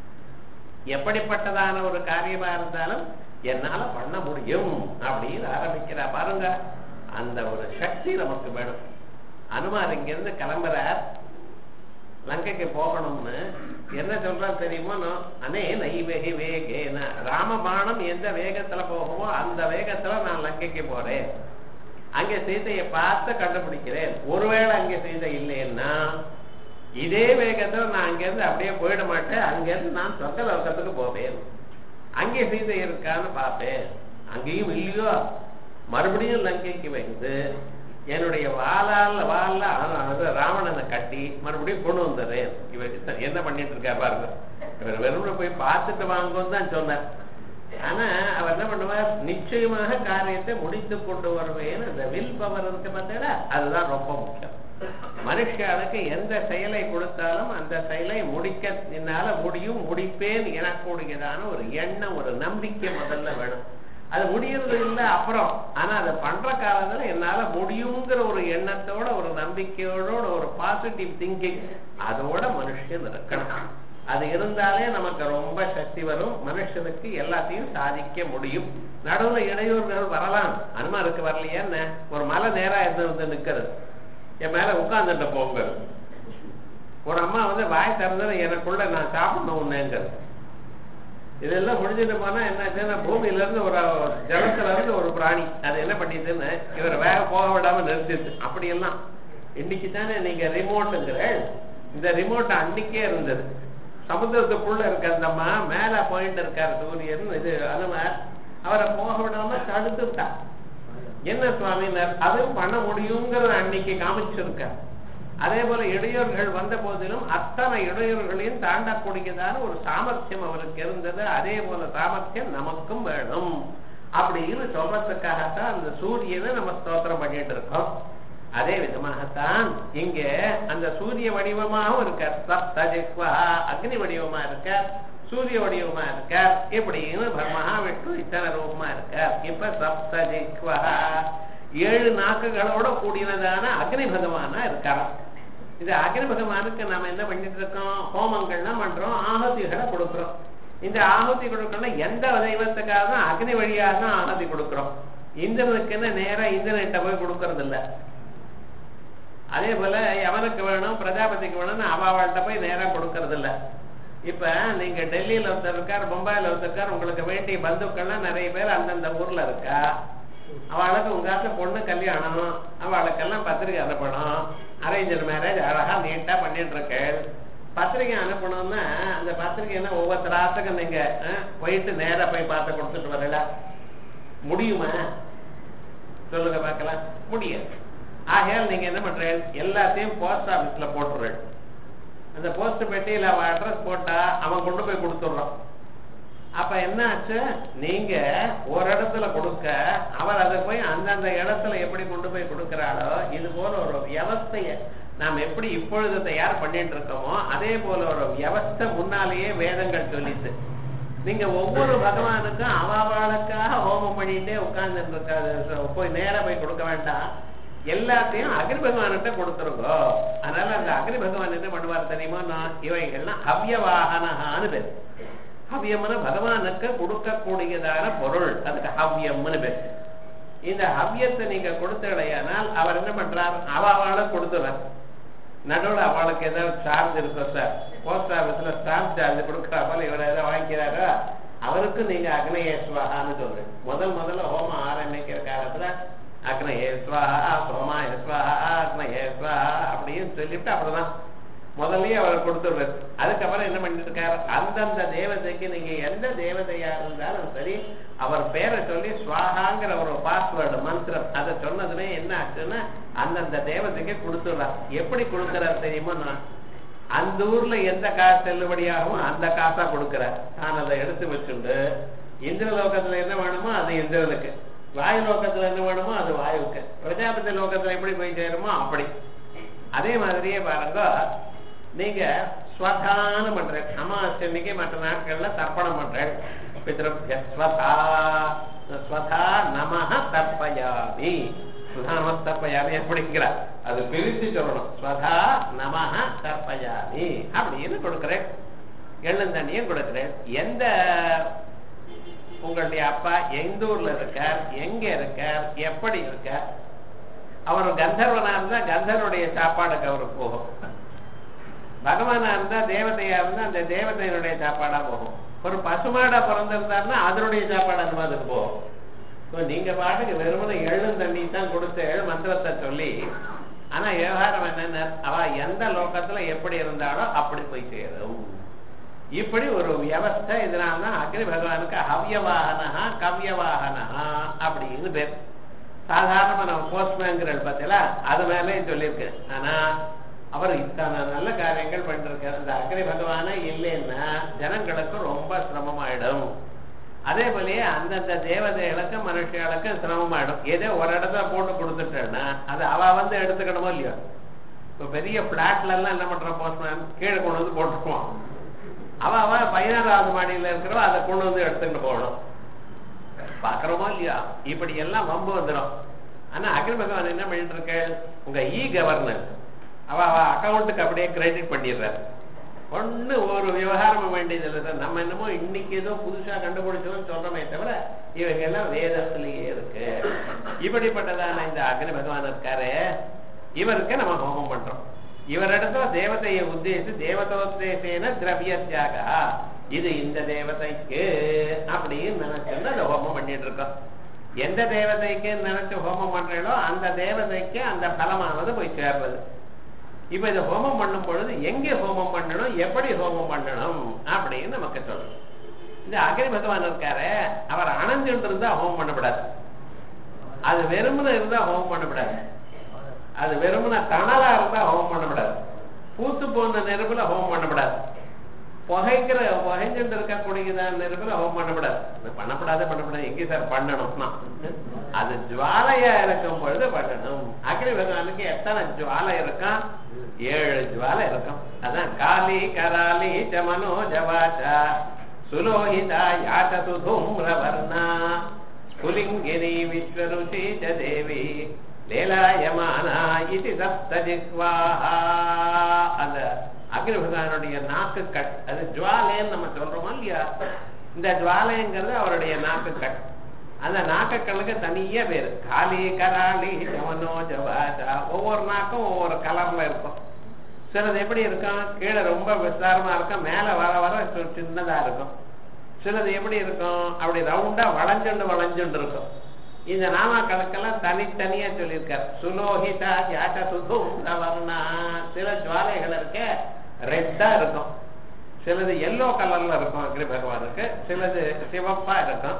எப்படிப்பட்டதான ஒரு காரியமா இருந்தாலும் என்னால பண்ண முடியும் அப்படின்னு ஆரம்பிக்கிறா பாருங்க அந்த ஒரு சக்தி நமக்கு வேணும் அனுமார் இங்கிருந்து கிளம்புறார் லங்கைக்கு போகணும்னு என்ன சொல்றான் தெரியுமோ அனே நைவேகி வேகேன ராமபாணம் எந்த வேகத்துல போகுமோ அந்த வேகத்துல நான் லங்கைக்கு போறேன் அங்கே சீதையை பார்த்து கண்டுபிடிக்கிறேன் ஒருவேளை அங்கே சீதை இல்லைன்னா இதே வேகத்துல நான் அங்கிருந்து அப்படியே போயிட மாட்டேன் அங்கிருந்து நான் சொந்த லோகத்துக்கு போவேன் அங்கே சீதை இருக்கான்னு பார்ப்பேன் அங்கேயும் இல்லையோ மறுபடியும் லங்கைக்கு வந்து என்னுடைய வாளால் வாழ ராவணனை கட்டி மறுபடியும் கொண்டு வந்துடுறேன் இவர் என்ன பண்ணிட்டு இருக்கா பாருங்க இவர் வெறும் போய் பார்த்துட்டு வாங்கன்னு தான் சொன்னார் ஆனா அவர் என்ன பண்ணுவார் நிச்சயமாக காரியத்தை முடித்து கொண்டு வருவேன் அந்த வில் பவர் இருக்கு பார்த்தீங்களா அதுதான் ரொம்ப முக்கியம் மனுஷனுக்கு எந்த செயலை கொடுத்தாலும் அந்த செயலை முடிக்க என்னால முடியும் முடிப்பேன் எனக்கூடியதான ஒரு எண்ணம் ஒரு நம்பிக்கை முதல்ல வேணும் அது முடியறது இல்லை அப்புறம் ஆனா அதை பண்ற காலத்துல என்னால முடியுங்கிற ஒரு எண்ணத்தோட ஒரு நம்பிக்கையோட ஒரு பாசிட்டிவ் திங்கிங் அதோட மனுஷன் இருக்கணும் அது இருந்தாலே நமக்கு ரொம்ப சக்தி வரும் மனுஷனுக்கு எல்லாத்தையும் சாதிக்க முடியும் நடுவுல இடையூறுகள் வரலாம் அனுமாருக்கு வரலையா என்ன ஒரு மலை நேரா இருந்து வந்து நிக்கிறது என் மேல உட்கார்ந்துட்ட போங்க ஒரு அம்மா வந்து வாய் திறந்தது எனக்குள்ள நான் சாப்பிடணும் உன்னேங்கிறது இதெல்லாம் முடிஞ்சுட்டு போனா என்னாச்சுன்னா பூமியில இருந்து ஒரு ஜலத்துல இருந்து ஒரு பிராணி அது என்ன பண்ணிட்டுன்னு இவர் வேக போக விடாம நிறுத்திட்டு அப்படியெல்லாம் இன்னைக்கு தானே நீங்க ரிமோட்டுங்கிற இந்த ரிமோட் அன்னைக்கே இருந்தது சமுத்திரத்துக்குள்ள இருக்க அந்த அம்மா மேல போயிட்டு இருக்காரு சூரியன் இது அனுமார் அவரை போக விடாம தடுத்துட்டா என்ன சுவாமினர் அதுவும் பண்ண முடியுங்கிறத அன்னைக்கு காமிச்சிருக்கார் அதே போல இடையூறுகள் வந்த போதிலும் அத்தனை இடையூறுகளையும் தாண்டக்கூடியதான ஒரு சாமர்த்தியம் அவருக்கு இருந்தது அதே போல சாமர்த்தியம் நமக்கும் வேணும் அப்படின்னு சொல்றதுக்காகத்தான் அந்த சூரியனை நம்ம ஸ்தோத்திரம் பண்ணிட்டு இருக்கோம் அதே விதமாகத்தான் இங்க அந்த சூரிய வடிவமாகவும் இருக்கார் சப்தஜிக்வா அக்னி வடிவமா இருக்கார் சூரிய வடிவமா இருக்கார் இப்படின்னு மகாவிஷ்ணு இத்தனை ரூபமா இருக்கார் இப்ப சப்தஜிக்வா ஏழு நாக்குகளோட கூடினதான அக்னி பகவானா இருக்காராம் இது அக்னி பகவானுக்கு நாம என்ன பண்ணிட்டு இருக்கோம் ஹோமங்கள்லாம் பண்றோம் ஆகுதிகளை கொடுக்குறோம் இந்த ஆகுதி கொடுக்கணும் எந்த தெய்வத்துக்காக தான் அக்னி வழியாக தான் ஆகுதி கொடுக்குறோம் இந்திரனுக்குன்னு நேரா இந்திரன்கிட்ட போய் கொடுக்கறது இல்ல அதே போல எவனுக்கு வேணும் பிரஜாபதிக்கு வேணும்னு அவாவாள்கிட்ட போய் நேரா கொடுக்கறது இல்ல இப்ப நீங்க டெல்லியில ஒருத்தர் இருக்கார் மும்பைல ஒருத்தர் இருக்கார் உங்களுக்கு வேண்டிய பந்துக்கள்லாம் நிறைய பேர் அந்தந்த ஊர்ல இருக்கா அவளுக்கு உங்காத்த பொண்ணு கல்யாணம் அவளுக்கெல்லாம் பத்திரிகை அனுப்பணும் அரேஞ்சர் மேரேஜ் அழகா நீட்டா பண்ணிட்டு இருக்கேன் பத்திரிகை அனுப்பணும்னா அந்த பத்திரிகைன்னா ஒவ்வொருத்தராத்துக்கும் நீங்க போயிட்டு நேரா போய் பார்த்து கொடுத்துட்டு வரல முடியுமா சொல்லுங்க பார்க்கலாம் முடியாது ஆகையால் நீங்க என்ன பண்றீங்க எல்லாத்தையும் போஸ்ட் ஆபீஸ்ல போட்டுறேன் அந்த போஸ்ட் பெட்டியில அவன் அட்ரஸ் போட்டா அவன் கொண்டு போய் கொடுத்துடுறான் அப்ப என்ன ஆச்சு நீங்க ஒரு இடத்துல கொடுக்க அவர் அதை போய் அந்தந்த இடத்துல எப்படி கொண்டு போய் கொடுக்கிறாளோ இது போல ஒரு வியவஸ்தைய நாம் எப்படி இப்பொழுது தயார் பண்ணிட்டு இருக்கோமோ அதே போல ஒரு வியவஸ்தை முன்னாலேயே வேதங்கள் சொல்லிட்டு நீங்க ஒவ்வொரு பகவானுக்கும் அவாவாளுக்காக ஹோமம் பண்ணிட்டே உட்கார்ந்துட்டு இருக்காது போய் நேரா போய் கொடுக்க வேண்டாம் எல்லாத்தையும் அக்னி பகவான்கிட்ட கொடுத்துருங்கோ அதனால அந்த அக்னி பகவான் என்ன பண்ணுவார் தெரியுமா நான் இவைகள்லாம் ஹவ்யவாகனஹான்னு பேர் ஹவ்யம்னு பகவானுக்கு கொடுக்கக்கூடியதான பொருள் அதுக்கு ஹவ்யம்னு பேர் இந்த ஹவ்யத்தை நீங்க கொடுத்தடையானால் அவர் என்ன பண்றார் அவாவால கொடுத்துறார் நடுவில் அவளுக்கு ஏதாவது சார்ஜ் இருக்கும் சார் போஸ்ட் ஆபீஸ்ல ஸ்டாம்ப் சார்ஜ் கொடுக்குறா போல இவர் ஏதாவது வாங்கிக்கிறாரோ அவருக்கு நீங்க அக்னயேஸ்வகான்னு சொல்றீங்க முதல் முதல்ல ஹோமம் ஆரம்பிக்கிற காலத்துல அக்னயேஸ்வஹா சோமாயேஸ்வஹா அக்னயேஸ்வஹா அப்படின்னு சொல்லிட்டு அப்படிதான் முதல்லயே அவர் கொடுத்துருவார் அதுக்கப்புறம் என்ன பண்ணிட்டு இருக்காரு அந்தந்த தேவதைக்கு நீங்க எந்த தேவதையா இருந்தாலும் சரி அவர் பேரை சொல்லி ஸ்வாகாங்கிற ஒரு பாஸ்வேர்டு மந்திரம் அதை சொன்னதுமே என்ன ஆச்சுன்னா அந்தந்த தேவதைக்கு கொடுத்துடுறார் எப்படி கொடுக்கிறார் தெரியுமா நான் அந்த ஊர்ல எந்த காசு செல்லுபடியாகவும் அந்த காசா கொடுக்கிறார் நான் அதை எடுத்து வச்சுண்டு இந்திர லோகத்துல என்ன வேணுமோ அது இந்திரனுக்கு வாயு லோகத்துல என்ன வேணுமோ அது வாயுவுக்கு பிரஜாபதி லோகத்துல எப்படி போய் சேருமோ அப்படி அதே மாதிரியே பாருங்க நீங்க ஸ்வதானம் பண்றேன் அமாவாசைக்கு மற்ற நாட்கள்ல தர்ப்பணம் பண்றேன் பித்ருப்ய ஸ்வதா ஸ்வதா நமஹ தர்ப்பயாமி சுதாம தர்ப்பயாமி அப்படிங்கிறார் அது பிரித்து சொல்லணும் ஸ்வதா நமஹ தர்ப்பயாமி அப்படின்னு கொடுக்கிறேன் எள்ளும் தண்ணியும் கொடுக்கிறேன் எந்த உங்களுடைய அப்பா எந்த ஊர்ல இருக்கார் எங்க இருக்கார் எப்படி இருக்கார் அவர் கந்தர்வனா இருந்தா கந்தர்வனுடைய சாப்பாடுக்கு அவருக்கு போகும் பகவானா இருந்தா தேவதையா இருந்தா அந்த தேவதையினுடைய சாப்பாடா போகும் ஒரு பசுமாடா பிறந்திருந்தாருன்னா அதனுடைய சாப்பாடு அந்த மாதிரி போகும் இப்போ நீங்க பாட்டுக்கு வெறுமனை எள்ளும் தண்ணி தான் கொடுத்து எழு மந்திரத்தை சொல்லி ஆனா விவகாரம் என்னன்னா அவ எந்த லோகத்துல எப்படி இருந்தாலோ அப்படி போய் சேரும் இப்படி ஒரு வியவஸ்தை இதனால்தான் அக்னி பகவானுக்கு ஹவ்யவாகனா கவ்யவாகனா அப்படின்னு பேர் சாதாரணமா நம்ம போஸ்ட்மேன்கிற பத்தில அது மேலே சொல்லியிருக்கு ஆனா அவர் இத்தனை நல்ல காரியங்கள் பண்ணிருக்காரு இந்த அக்னி பகவானே இல்லைன்னா ஜனங்களுக்கு ரொம்ப சிரமமாயிடும் அதே போலயே அந்தந்த தேவதைகளுக்கு மனுஷர்களுக்கு சிரமமாயிடும் ஏதோ ஒரு இடத்துல போட்டு கொடுத்துட்டேன்னா அது அவ வந்து எடுத்துக்கணுமோ இல்லையோ இப்ப பெரிய பிளாட்ல எல்லாம் என்ன பண்ற போஸ்ட்மேன் கீழே கொண்டு வந்து போட்டுக்குவான் அவ அவ பதினாறாவது மாடியில இருக்கிறவ அதை கொண்டு வந்து எடுத்துக்கிட்டு போகணும் பாக்குறோமோ இல்லையா இப்படி எல்லாம் வம்பு வந்துடும் ஆனா அக்னி பகவான் என்ன பண்ணிட்டு இருக்க உங்க இ கவர்னர் அவ அவ அக்கௌண்ட்டுக்கு அப்படியே கிரெடிட் பண்ணிடுறாரு ஒண்ணு ஒரு விவகாரம் வேண்டியது இல்லை சார் நம்ம என்னமோ இன்னைக்கு ஏதோ புதுசா கண்டுபிடிச்சோம்னு சொல்றோமே தவிர இவங்க எல்லாம் வேதத்திலேயே இருக்கு இப்படிப்பட்டதான இந்த அக்னி பகவான் இருக்காரு இவருக்கு நம்ம ஹோமம் பண்றோம் இவரிடத்துல தேவதையை உத்தேசித்து தேவதோத்தேசேன திரவிய தியாகா இது இந்த தேவதைக்கு அப்படின்னு நினைச்சுன்னு அந்த ஹோமம் பண்ணிட்டு இருக்கோம் எந்த தேவதைக்கு நினைச்சு ஹோமம் பண்றீங்களோ அந்த தேவதைக்கு அந்த பலமானது போய் சேர்றது இப்ப இந்த ஹோமம் பண்ணும் பொழுது எங்கே ஹோமம் பண்ணணும் எப்படி ஹோமம் பண்ணணும் அப்படின்னு நமக்கு சொல்லணும் இந்த அக்னி பகவான் இருக்காரு அவர் அணைஞ்சுட்டு இருந்தா ஹோமம் பண்ணக்கூடாது அது வெறுமனை இருந்தா ஹோமம் பண்ணக்கூடாது அது வெறுமனை தணலா இருந்தா ஹோமம் பண்ணக்கூடாது பூத்து போன நெருப்புல ஹோமம் பண்ணக்கூடாது புகைக்கிற புகைஞ்சுட்டு இருக்கக்கூடியதான் நெருப்புல ஹோமம் பண்ணக்கூடாது பண்ணப்படாத பண்ணக்கூடாது எங்கே சார் பண்ணணும்னா அது ஜுவாலையா இருக்கும் பொழுது பண்ணணும் அக்னி பகவானுக்கு எத்தனை ஜுவாலை இருக்கும் ஏழு ஜுவாலை இருக்கும் அதான் காலி கராலி ஜமனோ ஜவாச்சா சுலோஹிதா யாச்சது தூம்ரவர்ணா ஸ்புலிங்கினி விஸ்வருச்சி ச தேவி லேலாயமானா இது சப்தஜிக்வாஹா அந்த அக்னி பகவானுடைய நாக்குக்கள் அது ஜுவாலைன்னு நம்ம சொல்றோமா இல்லையா இந்த ஜுவாலைங்கிறது அவருடைய நாக்குக்கள் அந்த நாக்குக்களுக்கு தனியா பேரு காலி கராளி ஜவனோ ஜவாஜா ஒவ்வொரு நாக்கும் ஒவ்வொரு கலர்ல இருக்கும் சிலது எப்படி இருக்கும் கீழே ரொம்ப விஸ்தாரமா இருக்கும் மேல வர வர சி- சின்னதா இருக்கும் சிலது எப்படி இருக்கும் அப்படி ரவுண்டா வளைஞ்சுண்டு வளைஞ்சுண்டு இருக்கும் இந்த நாமாக்களுக்கெல்லாம் தனித்தனியா சொல்லியிருக்கார் சுலோகிதா யாட்ட சுதும் வர்ணா சில ஜுவாலைகள் இருக்க ரெட்டா இருக்கும் சிலது எல்லோ கலர்ல இருக்கும் அக்னி பகவானுக்கு சிலது சிவப்பா இருக்கும்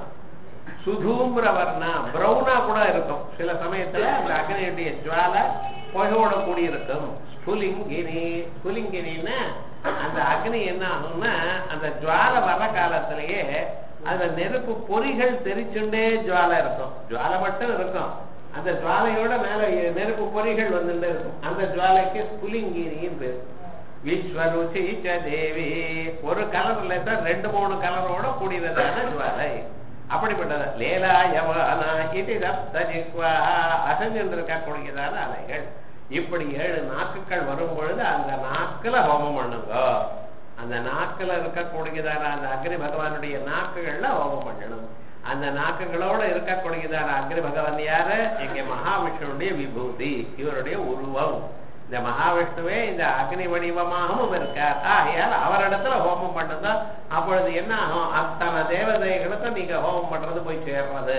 சுதூம்ர வர்ணா பிரௌனா கூட இருக்கும் சில சமயத்துல அந்த அக்னியுடைய ஜுவாலை புகையோட கூடி இருக்கும் ஸ்புலிங்கினி ஸ்புலிங்கினின்னா அந்த அக்னி என்ன ஆகும்னா அந்த ஜுவாலை வர்ற காலத்திலேயே அந்த நெருப்பு பொறிகள் தெரிச்சுண்டே ஜுவாலை இருக்கும் ஜுவாலை மட்டும் இருக்கும் அந்த ஜுவாலையோட மேல நெருப்பு பொறிகள் வந்துட்டே இருக்கும் அந்த ஜுவாலைக்கு ஸ்புலிங்கினின்னு பேர் விஸ்வருச்சி ச தேவி ஒரு கலர்ல தான் ரெண்டு மூணு கலரோட கூடியதான ஜுவாலை அப்படிப்பட்டது லேலாயவானா இது ரப்தஜிக்வா அசைஞ்சிருக்க இருக்கக்கூடியதான அலைகள் இப்படி ஏழு நாக்குகள் வரும் பொழுது அந்த நாக்குல ஹோமம் பண்ணுங்க அந்த நாக்குல இருக்கக்கூடியதான அந்த அக்னி பகவானுடைய நாக்குகள்ல ஹோமம் பண்ணணும் அந்த நாக்குகளோட இருக்கக்கூடியதான அக்னி பகவான் யாரு இங்க மகாவிஷ்ணுடைய விபூதி இவருடைய உருவம் இந்த மகாவிஷ்ணுவே இந்த அக்னி வடிவமாகவும் இருக்கார் ஆகையால் அவரிடத்துல ஹோமம் பண்ணுதா அப்பொழுது என்ன ஆகும் அத்தனை தேவதைகளுக்கு நீங்க ஹோமம் பண்றது போய் சேர்றது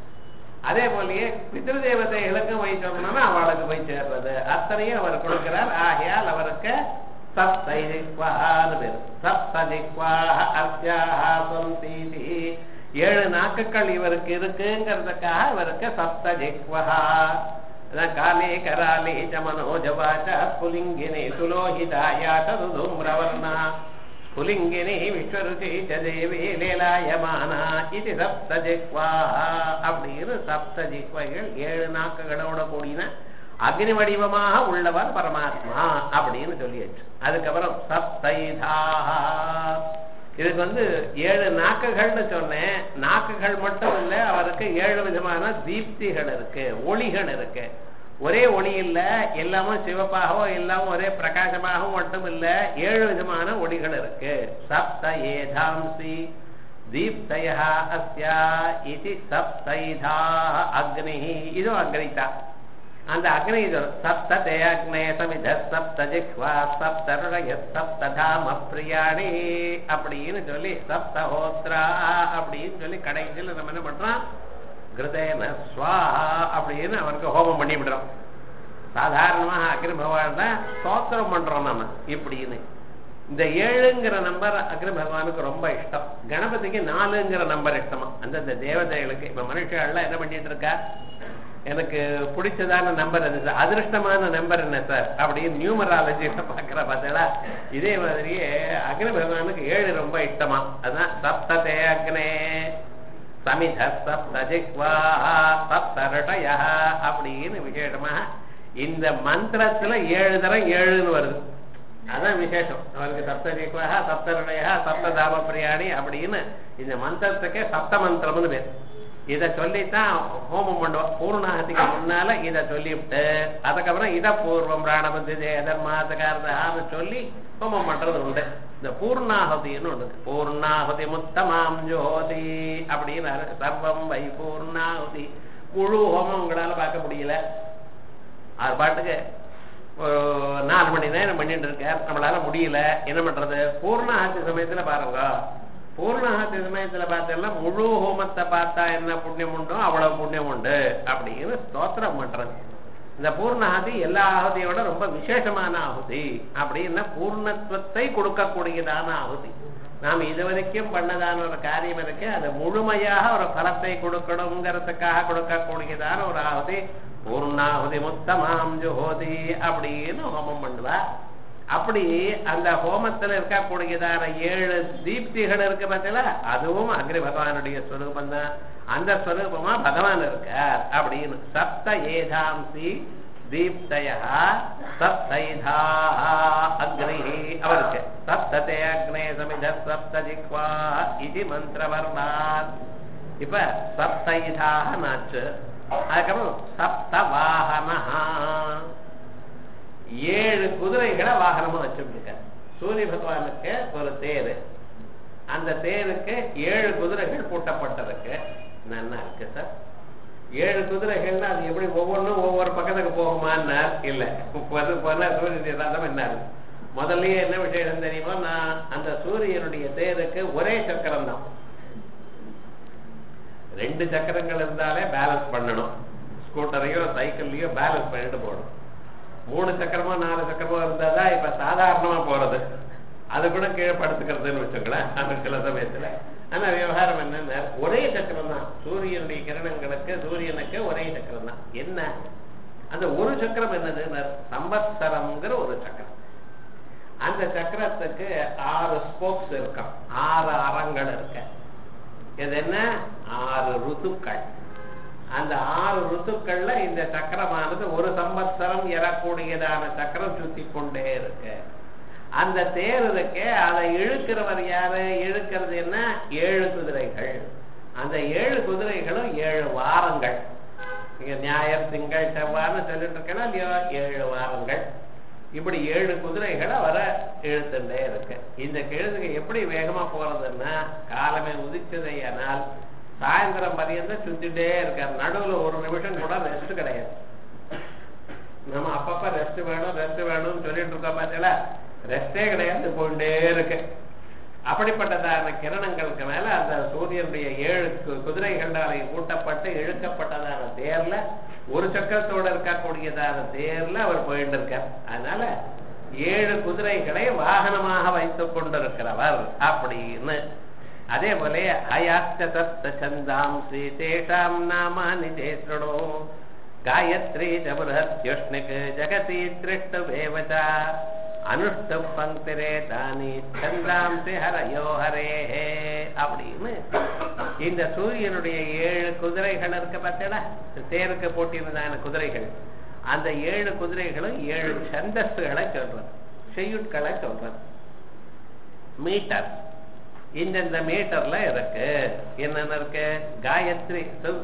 அதே போலயே பித்ரு தேவதைகளுக்கும் போய் சொன்னோம்னா அவளுக்கு போய் சேர்றது அத்தனையும் அவர் கொடுக்கிறார் ஆகையால் அவருக்கு சப்தைதிக்வான்னு பேர் சப்ததிக்வாஹ அஸ்யாஹ சந்தீதி ஏழு நாக்குகள் இவருக்கு இருக்குங்கிறதுக்காக இவருக்கு சப்தஜிக்வஹா அதான் காலே கராலே சமனோஜவாச்ச புலிங்கினே சுலோகிதாயாட்ட ருதும்ரவர்ணா புலிங்கினி விஸ்வருச்சி ச தேவி லீலாயமானா இது சப்த ஜிக்வா அப்படின்னு சப்த ஜிக்வைகள் ஏழு நாக்குகளோட கூடின அக்னி வடிவமாக உள்ளவர் பரமாத்மா அப்படின்னு சொல்லியாச்சு அதுக்கப்புறம் சப்தைதாக இதுக்கு வந்து ஏழு நாக்குகள்னு சொன்னேன் நாக்குகள் மட்டும் இல்ல அவருக்கு ஏழு விதமான தீப்திகள் இருக்கு ஒளிகள் இருக்கு ஒரே ஒளி இல்ல எல்லாமும் சிவப்பாகவோ எல்லாமும் ஒரே பிரகாசமாகவும் மட்டும் இல்ல ஏழு விதமான ஒளிகள் இருக்கு சப்த ஏதாம்சி தீப்தய அஸ்யா இது சப்தைதா அக்னி இதுவும் அக்னிதா அந்த அக்னி இது சப்த தேயக்னே சமித சப்த ஜிஹ்வா சப்த ருடய சப்த தாம பிரியாணி அப்படின்னு சொல்லி சப்த ஹோத்ரா அப்படின்னு சொல்லி கடைசியில் நம்ம என்ன பண்றோம் கிருதேன ஸ்வாஹா அப்படின்னு அவனுக்கு ஹோமம் பண்ணி விடுறோம் சாதாரணமாக அக்னி பகவான் தான் ஸ்தோத்திரம் பண்றோம் நம்ம இப்படின்னு இந்த ஏழுங்கிற நம்பர் அக்னி பகவானுக்கு ரொம்ப இஷ்டம் கணபதிக்கு நாலுங்கிற நம்பர் இஷ்டமா அந்தந்த தேவதைகளுக்கு இப்ப மனுஷாலாம் என்ன பண்ணிட்டு இருக்கா எனக்கு பிடிச்சதான நம்பர் அது சார் அதிர்ஷ்டமான நம்பர் என்ன சார் அப்படின்னு நியூமராலஜியில பாக்குற பார்த்தா இதே மாதிரியே அக்னி பகவானுக்கு ஏழு ரொம்ப இஷ்டமா அதான் சப்ததே அக்னே சமித சப்த ஜிக்வா சப்த ரிடய அப்படின்னு விசேஷமா இந்த மந்திரத்துல ஏழு தரம் ஏழுன்னு வருது அதான் விசேஷம் அவருக்கு சப்த ஜிக்வா சப்த ரிடய சப்த தாம பிரியாணி அப்படின்னு இந்த மந்திரத்துக்கே சப்த மந்திரம்னு பேர் இத சொல்லித்தான் ஹோமம் பண்ணுவோம் பூர்ணாகத்துக்கு முன்னால இத சொல்லிவிட்டு அதுக்கப்புறம் இத பூர்வம் பிராணபந்தி தர்மாதகாரதான்னு சொல்லி ஹோமம் பண்றது உண்டு இந்த பூர்ணாகுதின்னு ஒண்ணு இருக்கு. பூர்ணாகுதி முத்தமாம் ஜோதி அப்படின்னு சர்வம் வை பூர்ணாகுதி முழு ஹோமம் உங்களால பார்க்க முடியல அது பாட்டுக்கு ஒரு நாலு மணி நேரம் பண்ணிட்டு இருக்கார் நம்மளால முடியல என்ன பண்றது பூர்ணாகத்தி சமயத்துல பாருங்க பூர்ணாகத்தி சமயத்துல பார்த்தோம்னா முழு ஹோமத்தை பார்த்தா என்ன புண்ணியம் உண்டோ அவ்வளவு புண்ணியம் உண்டு அப்படின்னு ஸ்தோத்திரம் பண்றது இந்த பூர்ணாகுதி எல்லா ஆகுதியோட ரொம்ப விசேஷமான ஆகுதி அப்படின்னா பூர்ணத்துவத்தை கொடுக்கக்கூடியதான ஆகுதி நாம் இதுவரைக்கும் பண்ணதான ஒரு காரியம் இருக்கு அது முழுமையாக ஒரு பலத்தை கொடுக்கணுங்கிறதுக்காக கொடுக்கக்கூடியதான ஒரு ஆகுதி பூர்ணாகுதி முத்தமாம் ஜோதி அப்படின்னு ஹோமம் பண்ணுவா அப்படி அந்த ஹோமத்துல இருக்கக்கூடியதான ஏழு தீப்திகள் இருக்கு பார்த்தீங்களா அதுவும் அக்னி பகவானுடைய ஸ்வரூபம் தான் அந்த ஸ்வரூபமா பகவான் இருக்கார் அப்படின்னு சப்த ஏதாம்சி தீப்தய சப்தைதா அக்னி அவருக்கு சப்ததே அக்னே சமித சப்த ஜிக்வா இது மந்திரவர்ணாத் இப்ப சப்தைதாக நாச்சு அதுக்கப்புறம் சப்த வாகனஹா ஏழு குதிரைகளை வாகனமா வச்சுருக்க சூரிய பகவானுக்கு ஒரு தேரு அந்த தேருக்கு ஏழு குதிரைகள் பூட்டப்பட்டிருக்கு நன்னா இருக்கு சார் ஏழு குதிரைகள்னா அது எப்படி ஒவ்வொன்றும் ஒவ்வொரு பக்கத்துக்கு போகுமான்னா இல்ல அது போல சூரிய ரதம் என்ன முதல்லயே என்ன விஷயம் தெரியுமா நான் அந்த சூரியனுடைய தேருக்கு ஒரே சக்கரம் தான் ரெண்டு சக்கரங்கள் இருந்தாலே பேலன்ஸ் பண்ணணும் ஸ்கூட்டரையோ சைக்கிள்லயோ பேலன்ஸ் பண்ணிட்டு போகணும் மூணு சக்கரமோ நாலு சக்கரமோ இருந்தாதான் இப்ப சாதாரணமா போறது அது கூட கீழே படுத்துக்கிறதுன்னு வச்சுங்களேன் அந்த சில சமயத்துல ஆனா விவகாரம் என்னன்னா ஒரே சக்கரம் தான் சூரியனுடைய கிரணங்களுக்கு சூரியனுக்கு ஒரே சக்கரம் தான் என்ன அந்த ஒரு சக்கரம் என்னதுன்னு சம்பத்சரம்ங்கிற ஒரு சக்கரம் அந்த சக்கரத்துக்கு ஆறு ஸ்போக்ஸ் இருக்கும் ஆறு அறங்கள் இருக்கு இது என்ன ஆறு ருத்துக்கள் அந்த ஆறு ருத்துக்கள்ல இந்த சக்கரமானது ஒரு சம்பத்சரம் எறக்கூடியதான சக்கரம் சுத்தி கொண்டே இருக்கு அந்த தேர் இருக்கு அதை இழுக்கிறவர் யாரு இழுக்கிறது என்ன ஏழு குதிரைகள் அந்த ஏழு குதிரைகளும் ஏழு வாரங்கள் நீங்க ஞாயிறு திங்கள் செவ்வாய்னு சொல்லிட்டு இருக்கேன்னா இல்லையோ ஏழு வாரங்கள் இப்படி ஏழு குதிரைகளை வர இழுத்துட்டே இருக்கு இந்த கெழுதுக்கு எப்படி வேகமா போறதுன்னா காலமே உதிச்சதையானால் சாயந்தரம் பரியந்தம் சுத்திட்டே இருக்காரு நடுவுல ஒரு நிமிஷம் கூட ரெஸ்ட் கிடையாது நம்ம அப்பப்ப ரெஸ்ட் வேணும் ரெஸ்ட் வேணும்னு சொல்லிட்டு இருக்கோம் பார்த்தீங்களா ரெஸ்டே கிடையாது போயிட்டே இருக்கு அப்படிப்பட்டதான கிரணங்களுக்கு மேல அந்த சூரியனுடைய ஏழு கு- குதிரைகளால ஊட்டப்பட்டு இழுக்கப்பட்டதான தேர்ல ஒரு சக்கரத்தோட இருக்கக்கூடியதான தேர்ல அவர் போயிட்டு இருக்கார் அதனால ஏழு குதிரைகளை வாகனமாக வைத்துக் கொண்டிருக்கிறவர் அப்படின்னு அதே போல அயாச்ச தத்த சந்தாம்சி தேஷாம் நாமானி தேசனோ காயத்ரி ஜபுரத்யுஷ்ணிக் ஜகதி திருஷ்டுவேவச்ச அனுஷ்டு பங்கிரே தானி சந்திராம்சி ஹரையோ ஹரேஹே அப்படின்னு இந்த சூரியனுடைய ஏழு குதிரைகள் இருக்க பார்த்தேடா தேருக்கு போட்டியிருந்தான குதிரைகள் அந்த ஏழு குதிரைகளும் ஏழு சந்தஸ்துகளை சொல்றது செய்யுட்களை சொல்றது மீட்டர் இந்தந்த மீட்டர்ல இருக்கு என்னென்ன இருக்கு காயத்ரி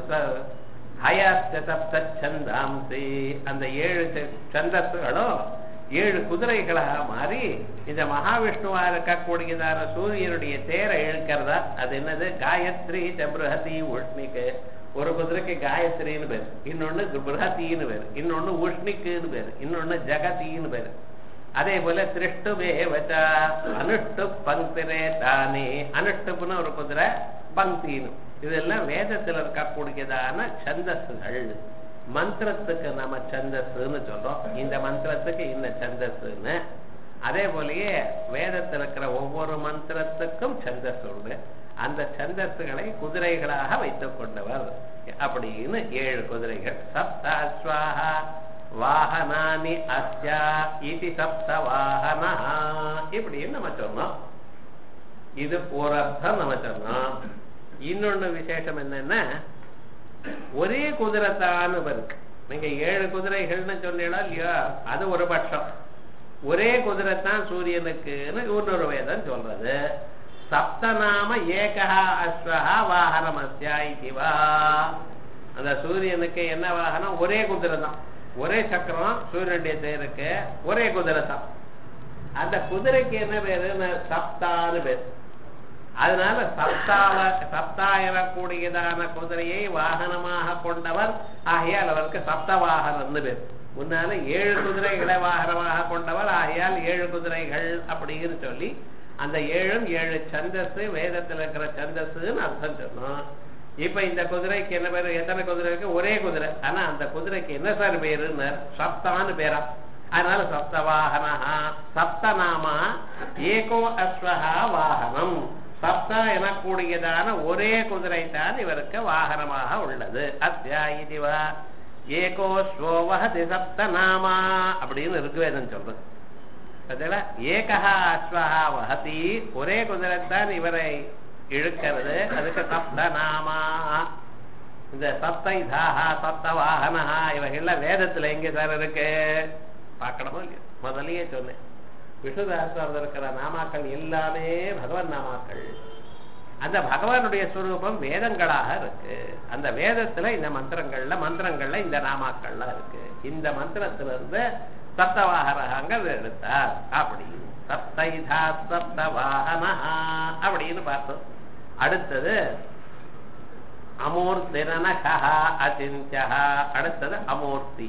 ஹயாஸ்த சப்த சந்தாம்சி அந்த ஏழு சந்தஸ்துகளும் ஏழு குதிரைகளாக மாறி இந்த மகாவிஷ்ணுவா இருக்கக்கூடியதான சூரியனுடைய தேரை இழுக்கிறதா அது என்னது காயத்ரி பிரகதி உஷ்ணிக்கு ஒரு குதிரைக்கு காயத்ரின்னு பேரு இன்னொன்னு பிரகத்தின்னு பேரு இன்னொன்னு உஷ்ணிக்குன்னு பேரு இன்னொன்னு ஜகதின்னு பேரு அதே போல திருஷ்டுவே வச்சா அனுஷ்டு பங்கிரே தானே அனுஷ்டுப்புன்னு ஒரு குதிரை பங்கின்னு இதெல்லாம் வேதத்துல இருக்கக்கூடியதான சந்தஸ்கள் மந்திரத்துக்கு நம்ம சந்தஸ்ன்னு சொல்றோம் இந்த மந்திரத்துக்கு இந்த சந்தஸ்ன்னு அதே போலயே வேதத்தில் இருக்கிற ஒவ்வொரு மந்திரத்துக்கும் சந்தஸ் உண்டு அந்த சந்தஸ்களை குதிரைகளாக வைத்துக் கொண்டவர் அப்படின்னு ஏழு குதிரைகள் சப்தாஸ்வாஹா வாகனானி அஸ்யா இது சப்த வாகனா இப்படின்னு நம்ம சொன்னோம் இது ஒரு அர்த்தம் நம்ம சொன்னோம் இன்னொன்னு விசேஷம் என்னன்னா ஒரே குதிரை தான் இருக்கு நீங்க ஏழு குதிரைகள்னு சொன்னீங்களா இல்லையா அது ஒரு பட்சம் ஒரே குதிரை தான் சூரியனுக்குன்னு இன்னொரு வேதம் சொல்றது சப்தநாம ஏகா அஸ்வஹா வாகனம் அஸ்யா இதுவா அந்த சூரியனுக்கு என்ன வாகனம் ஒரே குதிரை தான் ஒரே சக்கரம் சூரியனுடைய தேருக்கு ஒரே குதிரை தான் அந்த குதிரைக்கு என்ன பேரு சப்தான்னு பேர் அதனால சப்தாவ சப்தா எனக்கூடியதான குதிரையை வாகனமாக கொண்டவர் ஆகையால் அவருக்கு சப்த வாகனம்னு பேர் முன்னால ஏழு குதிரைகளை வாகனமாக கொண்டவர் ஆகையால் ஏழு குதிரைகள் அப்படின்னு சொல்லி அந்த ஏழும் ஏழு சந்தஸ் வேதத்தில் இருக்கிற சந்தஸ்ன்னு அர்த்தம் சொன்னோம் இப்ப இந்த குதிரைக்கு என்ன பேரு எத்தனை குதிரை இருக்கு ஒரே குதிரை ஆனா அந்த குதிரைக்கு என்ன சார் பேருன்னு சப்தான்னு பேரா அதனால சப்த வாகனா சப்தநாமா ஏகோ அஸ்வஹா வாகனம் சப்தா எனக்கூடியதான ஒரே குதிரை தான் இவருக்கு வாகனமாக உள்ளது அத்யா இதுவா ஏகோ ஸ்வோவஹதி சப்த நாமா அப்படின்னு ருக்வேதம் சொல்றது பார்த்தீங்களா ஏகா அஸ்வஹா வஹதி ஒரே குதிரை தான் இவரை இழுக்கிறது அதுக்கு சப்த நாமா இந்த சப்தை தாஹா சப்த வாகனஹா இவைகள்லாம் வேதத்துல எங்க சார் இருக்கு பார்க்கணுமோ இல்லையா முதல்லயே சொன்னேன் விஷ்ணுதாசர் இருக்கிற நாமாக்கள் எல்லாமே பகவன் நாமாக்கள் அந்த பகவானுடைய ஸ்வரூபம் வேதங்களாக இருக்கு அந்த வேதத்துல இந்த மந்திரங்கள்ல மந்திரங்கள்ல இந்த நாமாக்கள்லாம் இருக்கு இந்த மந்திரத்துல இருந்து சப்தவாகனங்கள் எடுத்தார் அப்படி சப்தைதா சப்த வாகனா அப்படின்னு பார்த்தோம் அடுத்தது அமூர்த்திரனகா அச்சிந்தியா அடுத்தது அமூர்த்தி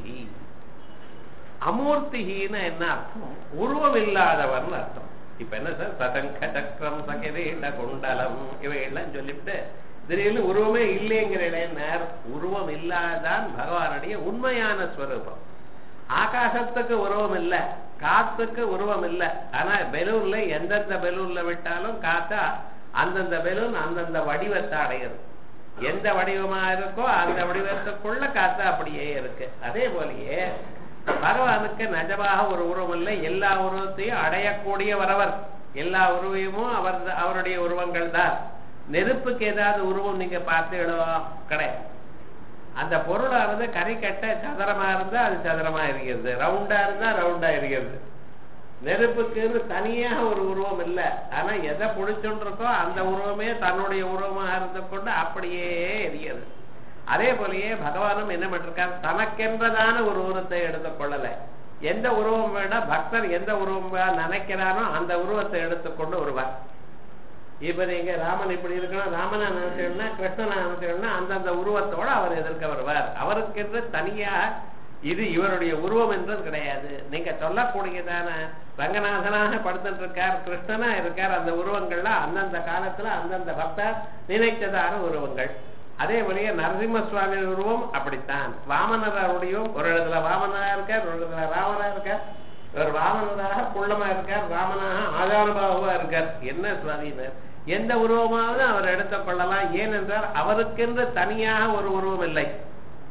அமூர்த்திகின்னு என்ன அர்த்தம் உருவம் இல்லாதவர்னு அர்த்தம் இப்ப என்ன சார் சதங்க சக்கரம் சகிரீட குண்டலம் இவையெல்லாம் சொல்லிவிட்டு திடீர்னு உருவமே இல்லைங்கிற இளைஞர் உருவம் இல்லாதான் பகவானுடைய உண்மையான ஸ்வரூபம் ஆகாசத்துக்கு உருவம் இல்ல காத்துக்கு உருவம் இல்ல ஆனா பெலூன்ல எந்தெந்த பெலூன்ல விட்டாலும் காத்தா அந்தந்த பெலூன் அந்தந்த வடிவத்தை அடையுது எந்த வடிவமா இருக்கோ அந்த வடிவத்துக்குள்ள காத்து அப்படியே இருக்கு அதே போலயே பகவானுக்கு நிஜமாக ஒரு உருவம் இல்லை எல்லா உருவத்தையும் அடையக்கூடிய வரவர் எல்லா உருவமும் அவர் அவருடைய உருவங்கள் தான் நெருப்புக்கு ஏதாவது உருவம் நீங்க பார்த்தீங்களோ கிடையாது அந்த பொருளானது கறிக்கட்ட சதுரமா இருந்தா அது சதுரமா இருக்கிறது ரவுண்டா இருந்தா ரவுண்டா இருக்கிறது நெருப்புக்குன்னு தனியாக ஒரு உருவம் இல்லை ஆனா எதை பிடிச்சுட்டு இருக்கோ அந்த உருவமே தன்னுடைய உருவமாக இருந்து கொண்டு அப்படியே எரிகிறது அதே போலயே பகவானும் என்ன பண்ணிருக்கார் தனக்கென்றதான ஒரு உருவத்தை எடுத்துக்கொள்ளல எந்த உருவம் வேணா பக்தர் எந்த உருவம் நினைக்கிறானோ அந்த உருவத்தை எடுத்துக்கொண்டு வருவார் இப்ப நீங்க ராமன் இப்படி இருக்கணும் ராமனா நினைச்சோம்னா கிருஷ்ணனா நினைச்சோம்னா அந்தந்த உருவத்தோட அவர் எதிர்க்க வருவார் அவருக்கென்று தனியா இது இவருடைய உருவம் என்றது கிடையாது நீங்க சொல்லக்கூடியதான ரங்கநாதனாக படுத்துட்டு இருக்கார் கிருஷ்ணனா இருக்கார் அந்த உருவங்கள்ல அந்தந்த காலத்துல அந்தந்த பக்தர் நினைத்ததான உருவங்கள் அதே போலயே நரசிம்ம சுவாமி உருவம் அப்படித்தான் வாமனருடையும் ஒரு இடத்துல வாமனா இருக்கார் ஒரு இடத்துல ராமனா இருக்கார் இவர் வாமனராக குள்ளமா இருக்கார் ராமனாக ஆதாரபாகுவா இருக்கார் என்ன சுவாமினர் எந்த உருவமாவது அவர் எடுத்துக் கொள்ளலாம் ஏனென்றால் அவருக்கென்று தனியாக ஒரு உருவம் இல்லை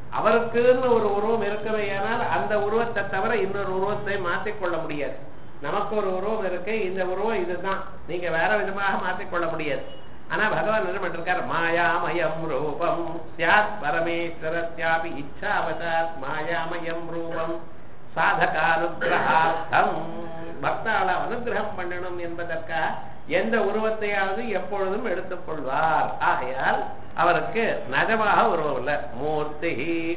அவருக்குன்னு ஒரு உருவம் இருக்கவையானால் அந்த உருவத்தை தவிர இன்னொரு உருவத்தை மாற்றிக்கொள்ள முடியாது நமக்கு ஒரு உருவம் இருக்கு இந்த உருவம் இதுதான் நீங்க வேற விதமாக மாற்றிக்கொள்ள முடியாது ஆனா பகவான் என்ன பண்ணிருக்கார் மாயாமயம் ரூபம் சியாத் பரமேஸ்வரத்யாபி இச்சாவசாத் மாயாமயம் ரூபம் சாதகானுகிரகார்த்தம் பக்தால அனுகிரகம் பண்ணணும் என்பதற்காக எந்த உருவத்தையாவது எப்பொழுதும் எடுத்துக் கொள்வார் ஆகையால் அவருக்கு நஜமாக உருவம் இல்ல மூர்த்தி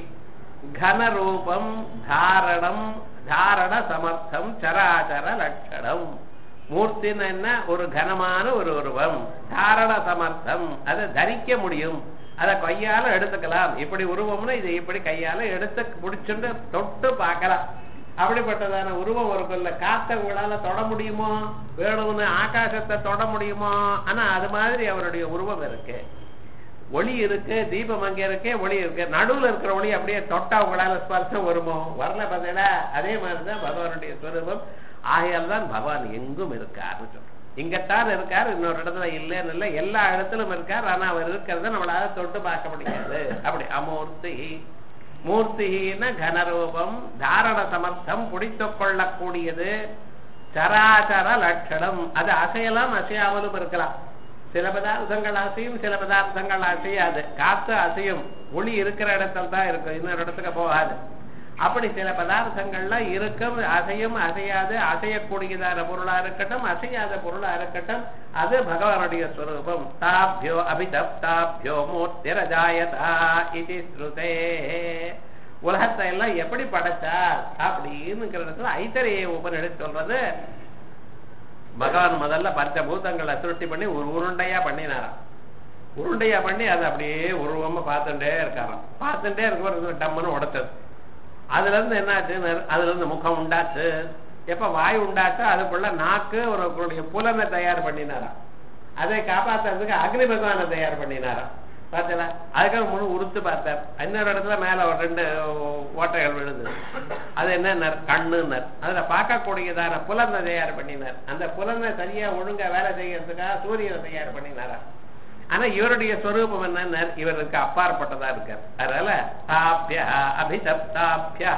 கனரூபம் தாரணம் தாரண சமர்த்தம் சராச்சர லட்சணம் மூர்த்தின்னு என்ன ஒரு கனமான ஒரு உருவம் தாரண சமர்த்தம் அதை தரிக்க முடியும் அதை கையால எடுத்துக்கலாம் இப்படி உருவம்னா இது இப்படி கையால எடுத்து பிடிச்சுட்டு தொட்டு பார்க்கலாம் அப்படிப்பட்டதான உருவம் இருக்குல்ல காத்த உங்களால தொட முடியுமோ வேணும்னு ஆகாசத்தை தொட முடியுமோ ஆனா அது மாதிரி அவருடைய உருவம் இருக்கு ஒளி இருக்கு தீபம் அங்க இருக்கு ஒளி இருக்கு நடுவுல இருக்கிற ஒளி அப்படியே தொட்டா உங்களால ஸ்பர்சம் வருமோ வரல பார்த்தீங்களா அதே மாதிரிதான் பகவானுடைய ஸ்வரூபம் ஆகையால் தான் பகவான் எங்கும் இருக்காருன்னு சொல்றோம் இங்கத்தான் இருக்கார் இன்னொரு இடத்துல இல்லைன்னு இல்லை எல்லா இடத்திலும் இருக்கார் ஆனா அவர் இருக்கிறத நம்மளால தொட்டு பார்க்க முடியாது அப்படி அமூர்த்தி மூர்த்தின்னா கனரூபம் தாரண சமர்த்தம் பிடித்துக் கொள்ளக்கூடியது சராச்சர லட்சணம் அது அசையலாம் அசையாமலும் இருக்கலாம் சில பதார்த்தங்கள் அசையும் சில பதார்த்தங்கள் அசையாது காத்து அசையும் ஒளி இருக்கிற இடத்துல தான் இருக்கும் இன்னொரு இடத்துக்கு போகாது அப்படி சில பதார்த்தங்கள்ல இருக்கும் அசையும் அசையாது அசையக்கூடியதான பொருளா இருக்கட்டும் அசையாத பொருளா இருக்கட்டும் அது பகவானுடைய ஸ்வரூபம் தாபியோ அபிதப்தாபியோ மூர்த்திரஜாயதா இது ஸ்ருதே உலகத்தை எல்லாம் எப்படி படைச்சார் அப்படின்னுங்கிற இடத்துல ஐத்தரைய உபநிடத்து சொல்றது பகவான் முதல்ல பஞ்சபூதங்களை திருஷ்டி பண்ணி ஒரு உருண்டையா பண்ணினாராம் உருண்டையா பண்ணி அதை அப்படியே உருவமா பார்த்துட்டே இருக்காராம் பார்த்துட்டே இருக்கிற டம்முன்னு உடைச்சது அதுல இருந்து என்னாச்சு அதுல இருந்து முகம் உண்டாச்சு எப்ப வாய் உண்டாச்சோ அதுக்குள்ள நாக்கு ஒரு புலனை தயார் பண்ணினாராம் அதை காப்பாத்துறதுக்கு அக்னி பகவானை தயார் பண்ணினாராம் பார்த்தல அதுக்காக முழு உறுத்து பார்த்தார் இன்னொரு இடத்துல மேல ஒரு ரெண்டு ஓட்டைகள் விழுது அது என்ன கண்ணுனர் அதுல பார்க்கக்கூடியதான புலனை தயார் பண்ணினார் அந்த புலனை சரியா ஒழுங்கா வேலை செய்யறதுக்காக சூரியனை தயார் பண்ணினாரா ஆனா இவருடைய ஸ்வரூபம் என்ன இவருக்கு அப்பாற்பட்டதா இருக்கார் அதனால தாபியா அபிதப்தாபியா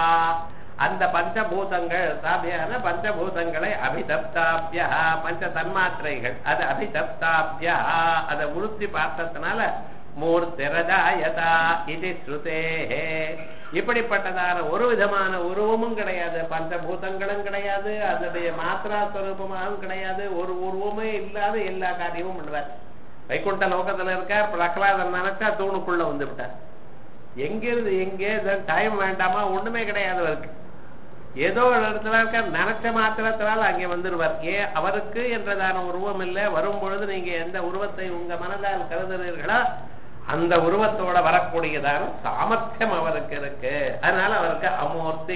அந்த பஞ்சபூதங்கள் தாபியான பஞ்சபூதங்களை அபிதப்தாபியா பஞ்ச தன்மாத்திரைகள் அது அபிதப்தாபியா அதை உறுத்தி பார்த்ததுனால மூர்த்திரஜாயதா இது ஸ்ருதே இப்படிப்பட்டதான ஒரு விதமான உருவமும் கிடையாது பஞ்சபூதங்களும் கிடையாது அதனுடைய மாத்திரா ஸ்வரூபமாகவும் கிடையாது ஒரு உருவமே இல்லாத எல்லா காரியமும் பண்ணுவார் வைகுண்ட லோகத்துல இருக்கார் பிரகலாதன் நினைச்சா தூணுக்குள்ள வந்து விட்டார் எங்கிருந்து எங்கே டைம் வேண்டாமா ஒண்ணுமே கிடையாது அவருக்கு ஏதோ ஒரு இடத்துல இருக்க நினைச்ச மாத்திரத்தினால் அங்கே வந்துடுவார் ஏன் அவருக்கு என்றதான உருவம் இல்லை வரும் பொழுது நீங்க எந்த உருவத்தை உங்க மனதால் கருதுறீர்களோ அந்த உருவத்தோட வரக்கூடியதான சாமர்த்தியம் அவருக்கு இருக்கு அதனால அவருக்கு அமூர்த்தி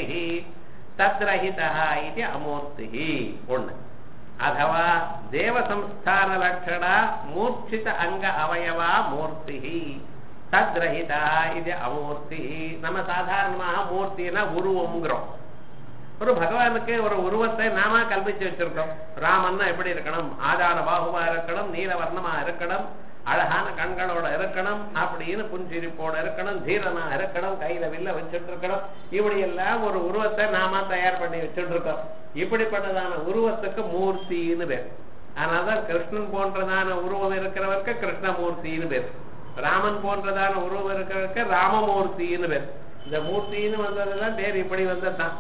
தத்ரஹிதா இது அமூர்த்தி ஒண்ணு அथवा தேவசம்ஸ்தான லட்சணா மூர்ச்சித அங்க அவயவா மூர்த்தி தத்ரஹிதா இது அமூர்த்தி நம்ம சாதாரணமாக மூர்த்தினா உருவம்ங்கிறோம் ஒரு பகவானுக்கு ஒரு உருவத்தை நாம கல்பிச்சு வச்சிருக்கோம் ராமன்னா எப்படி இருக்கணும் ஆதார பாகுவா இருக்கணும் நீலவர்ணமா இருக்கணும் அழகான கண்களோட இருக்கணும் அப்படின்னு புன்சிரிப்போட இருக்கணும் தீரனா இருக்கணும் கையில வில்ல வச்சுட்டு இருக்கணும் இப்படி எல்லாம் ஒரு உருவத்தை நாம தயார் பண்ணி வச்சுட்டு இருக்கோம் இப்படிப்பட்டதான உருவத்துக்கு மூர்த்தின்னு பேர் அதனாலதான் கிருஷ்ணன் போன்றதான உருவம் இருக்கிறவருக்கு கிருஷ்ணமூர்த்தின்னு பேர் ராமன் போன்றதான உருவம் இருக்கிறவருக்கு ராமமூர்த்தின்னு பேர் இந்த மூர்த்தின்னு வந்ததெல்லாம் பேர் இப்படி வந்ததுதான்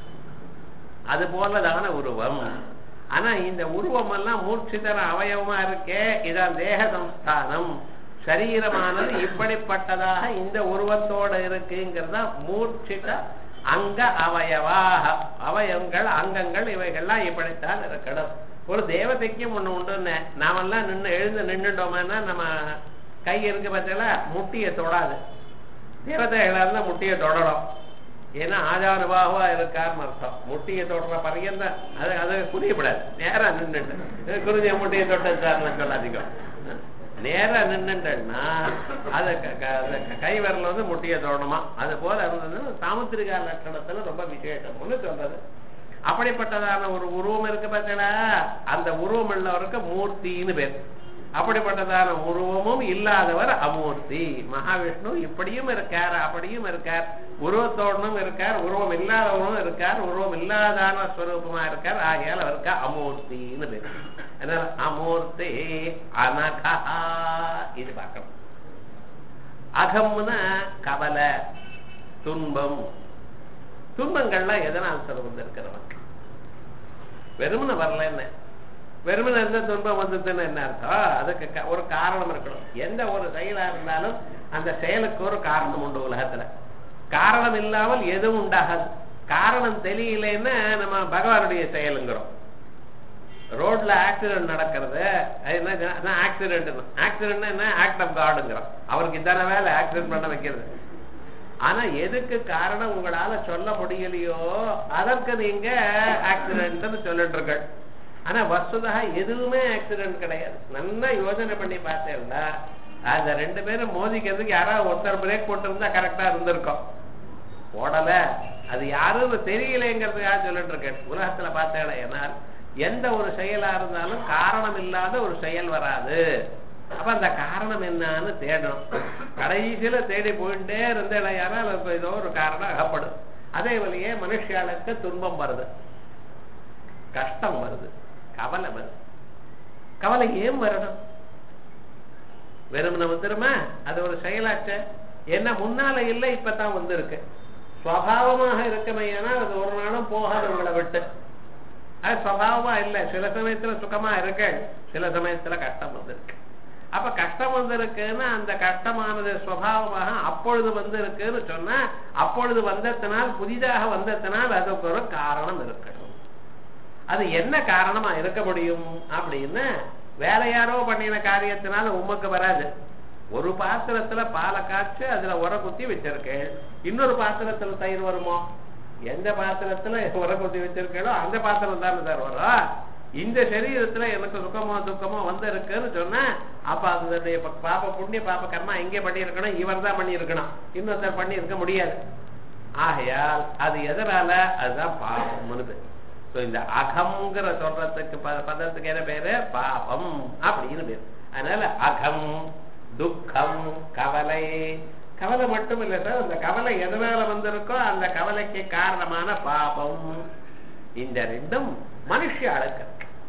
அது போலதான உருவம் ஆனா இந்த உருவம் எல்லாம் மூர்ச்சிதர அவயவமா இருக்கே இதான் தேக சம்ஸ்தானம் சரீரமானது இப்படிப்பட்டதாக இந்த உருவத்தோட இருக்குங்கிறதா மூர்ச்சித அங்க அவயவாக அவயவங்கள் அங்கங்கள் இவைகள்லாம் இப்படித்தான் இருக்கணும் ஒரு தேவதைக்கும் ஒண்ணு உண்டு நாமெல்லாம் நின்று எழுந்து நின்றுட்டோம்னா நம்ம கை இருக்கு பார்த்தீங்களா முட்டியை தொடாது தேவதைகளா முட்டியை தொடரும் ஏன்னா ஆஜானுபாவா இருக்காருன்னு அர்த்தம் முட்டியை தொடுற பரியந்தான் அது அது குறியப்படாது நேரா நின்றுட்டு குருஜிய முட்டியை தொட்டாருன்னு சொல்லாதீங்க நேரா நின்றுட்டேன்னா அது கை விரல வந்து முட்டியை தொடணுமா அது போல இருந்ததுன்னா சாமுத்திரிகா லட்சணத்துல ரொம்ப விசேஷம் ஒண்ணு சொல்றது அப்படிப்பட்டதான ஒரு உருவம் இருக்கு பார்த்தீங்களா அந்த உருவம் உள்ளவருக்கு மூர்த்தின்னு பேர் அப்படிப்பட்டதான உருவமும் இல்லாதவர் அமூர்த்தி மகாவிஷ்ணு இப்படியும் இருக்கார் அப்படியும் இருக்கார் உருவத்தோடனும் இருக்கார் உருவம் இல்லாதவனும் இருக்கார் உருவம் இல்லாதான ஸ்வரூபமா இருக்கார் ஆகையால் அவருக்கு அமூர்த்தின்னு பேரு அதனால அமூர்த்தி அனகா இது பார்க்கணும் அகம்னா கவலை துன்பம் துன்பங்கள்லாம் எதனால் சார் வந்திருக்கிறவன் வெறுமனை வரல என்ன வெறுமனை இருந்த துன்பம் வந்ததுன்னு என்ன அர்த்தம் அதுக்கு க- ஒரு காரணம் இருக்கணும் எந்த ஒரு செயலா இருந்தாலும் அந்த செயலுக்கு ஒரு காரணம் உண்டு உலகத்துல காரணம் இல்லாமல் எதுவும் உண்டாகாது காரணம் தெரியலன்னா நம்ம பகவானுடைய செயலுங்கிறோம் ரோட்ல ஆக்சிடென்ட் நடக்கிறது அது என்ன ஆக்சிடென்ட் ஆக்சிடென்ட் என்ன ஆக்ட் ஆஃப் காடுங்கிறோம் அவருக்கு இதான வேலை ஆக்சிடென்ட் பண்ண வைக்கிறது ஆனா எதுக்கு காரணம் உங்களால சொல்ல முடியலையோ அதற்கு நீங்க ஆக்சிடென்ட்னு சொல்லிட்டு இருக்க ஆனா வசுதா எதுவுமே ஆக்சிடென்ட் கிடையாது நல்லா யோசனை பண்ணி பார்த்தேன்ல அந்த ரெண்டு பேரும் மோதிக்கிறதுக்கு யாராவது ஒருத்தர் பிரேக் போட்டிருந்தா கரெக்டா இருந்திருக்கும் போடல அது யாரும் தெரியலைங்கிறதுக்காக சொல்லிட்டு இருக்கேன் உலகத்துல பார்த்தேன் ஏன்னால் எந்த ஒரு செயலா இருந்தாலும் காரணம் இல்லாத ஒரு செயல் வராது அப்ப அந்த காரணம் என்னன்னு தேடணும் கடைசியில தேடி போயிட்டே இருந்தேன் யாரால் அதுக்கு ஏதோ ஒரு காரணம் அகப்படும் அதே வழியே மனுஷாளுக்கு துன்பம் வருது கஷ்டம் வருது கவலை வருது கவலை ஏன் வரணும் வெறும் நம்ம திரும்ப அது ஒரு செயலாச்ச என்ன முன்னால இல்லை இப்பதான் வந்திருக்கு சுவாவமாக இருக்கமையானா அது ஒரு நாளும் போகாது உங்களை விட்டு அது சுவாவமா இல்லை சில சமயத்துல சுகமா இருக்கு சில சமயத்துல கஷ்டம் வந்திருக்கு அப்ப கஷ்டம் வந்திருக்குன்னா அந்த கஷ்டமானது சுவாவமாக அப்பொழுது வந்திருக்குன்னு சொன்னா அப்பொழுது வந்ததனால் புதிதாக வந்ததனால் அதுக்கு ஒரு காரணம் இருக்கணும் அது என்ன காரணமா இருக்க முடியும் அப்படின்னு வேற யாரோ பண்ணின காரியத்தினால உமக்கு வராது ஒரு பாத்திரத்துல பாலை காய்ச்சி அதுல உர குத்தி வச்சிருக்கேன் இன்னொரு பாத்திரத்துல தயிர் வருமோ எந்த பாத்திரத்துல உர குத்தி வச்சிருக்கேனோ அந்த பாத்திரம் தானே சார் வரும் இந்த சரீரத்துல எனக்கு சுகமோ துக்கமோ வந்து இருக்குன்னு சொன்னா அப்ப அதனுடைய ப- பாப புண்ணிய பாப கர்மா எங்கே பண்ணியிருக்கணும் இவர் தான் பண்ணியிருக்கணும் இன்னொருத்தர் பண்ணி இருக்க முடியாது ஆகையால் அது எதனால அதுதான் பாபம்னு பேர் So, இந்த அகம்ங்கிற சொல்றதுக்கு ப- பதத்துக்கு என்ன பேரு பாபம் அப்படின்னு பேரு அதனால அகம் துக்கம் கவலை கவலை மட்டும் இல்ல சார் அந்த கவலை எதனால வந்திருக்கோ அந்த கவலைக்கு காரணமான பாபம் இந்த ரெண்டும் மனுஷ அழகு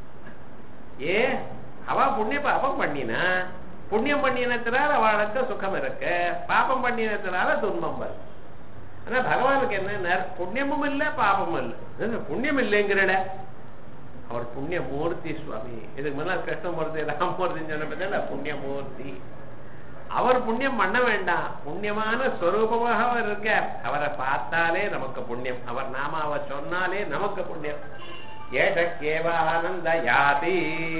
ஏ அவ புண்ணிய பாபம் பண்ணினா புண்ணியம் பண்ணினத்தினால அவளுக்கு சுகம் இருக்கு பாபம் பண்ணினத்தினால துன்பம் வருது ஆனா பகவானுக்கு என்ன புண்ணியமும் இல்ல பாபமும் இல்ல என்ன புண்ணியம் இல்லைங்கிறட அவர் புண்ணிய மூர்த்தி சுவாமி இதுக்கு முன்னாடி கிருஷ்ணமூர்த்தி ராமமூர்த்தின்னு சொன்ன பத்தில புண்ணிய மூர்த்தி அவர் புண்ணியம் பண்ண வேண்டாம் புண்ணியமான ஸ்வரூபமாக அவர் இருக்கார் அவரை பார்த்தாலே நமக்கு புண்ணியம் அவர் நாமாவை சொன்னாலே நமக்கு புண்ணியம் ஏஷக்கேவ ஆனந்த யாதி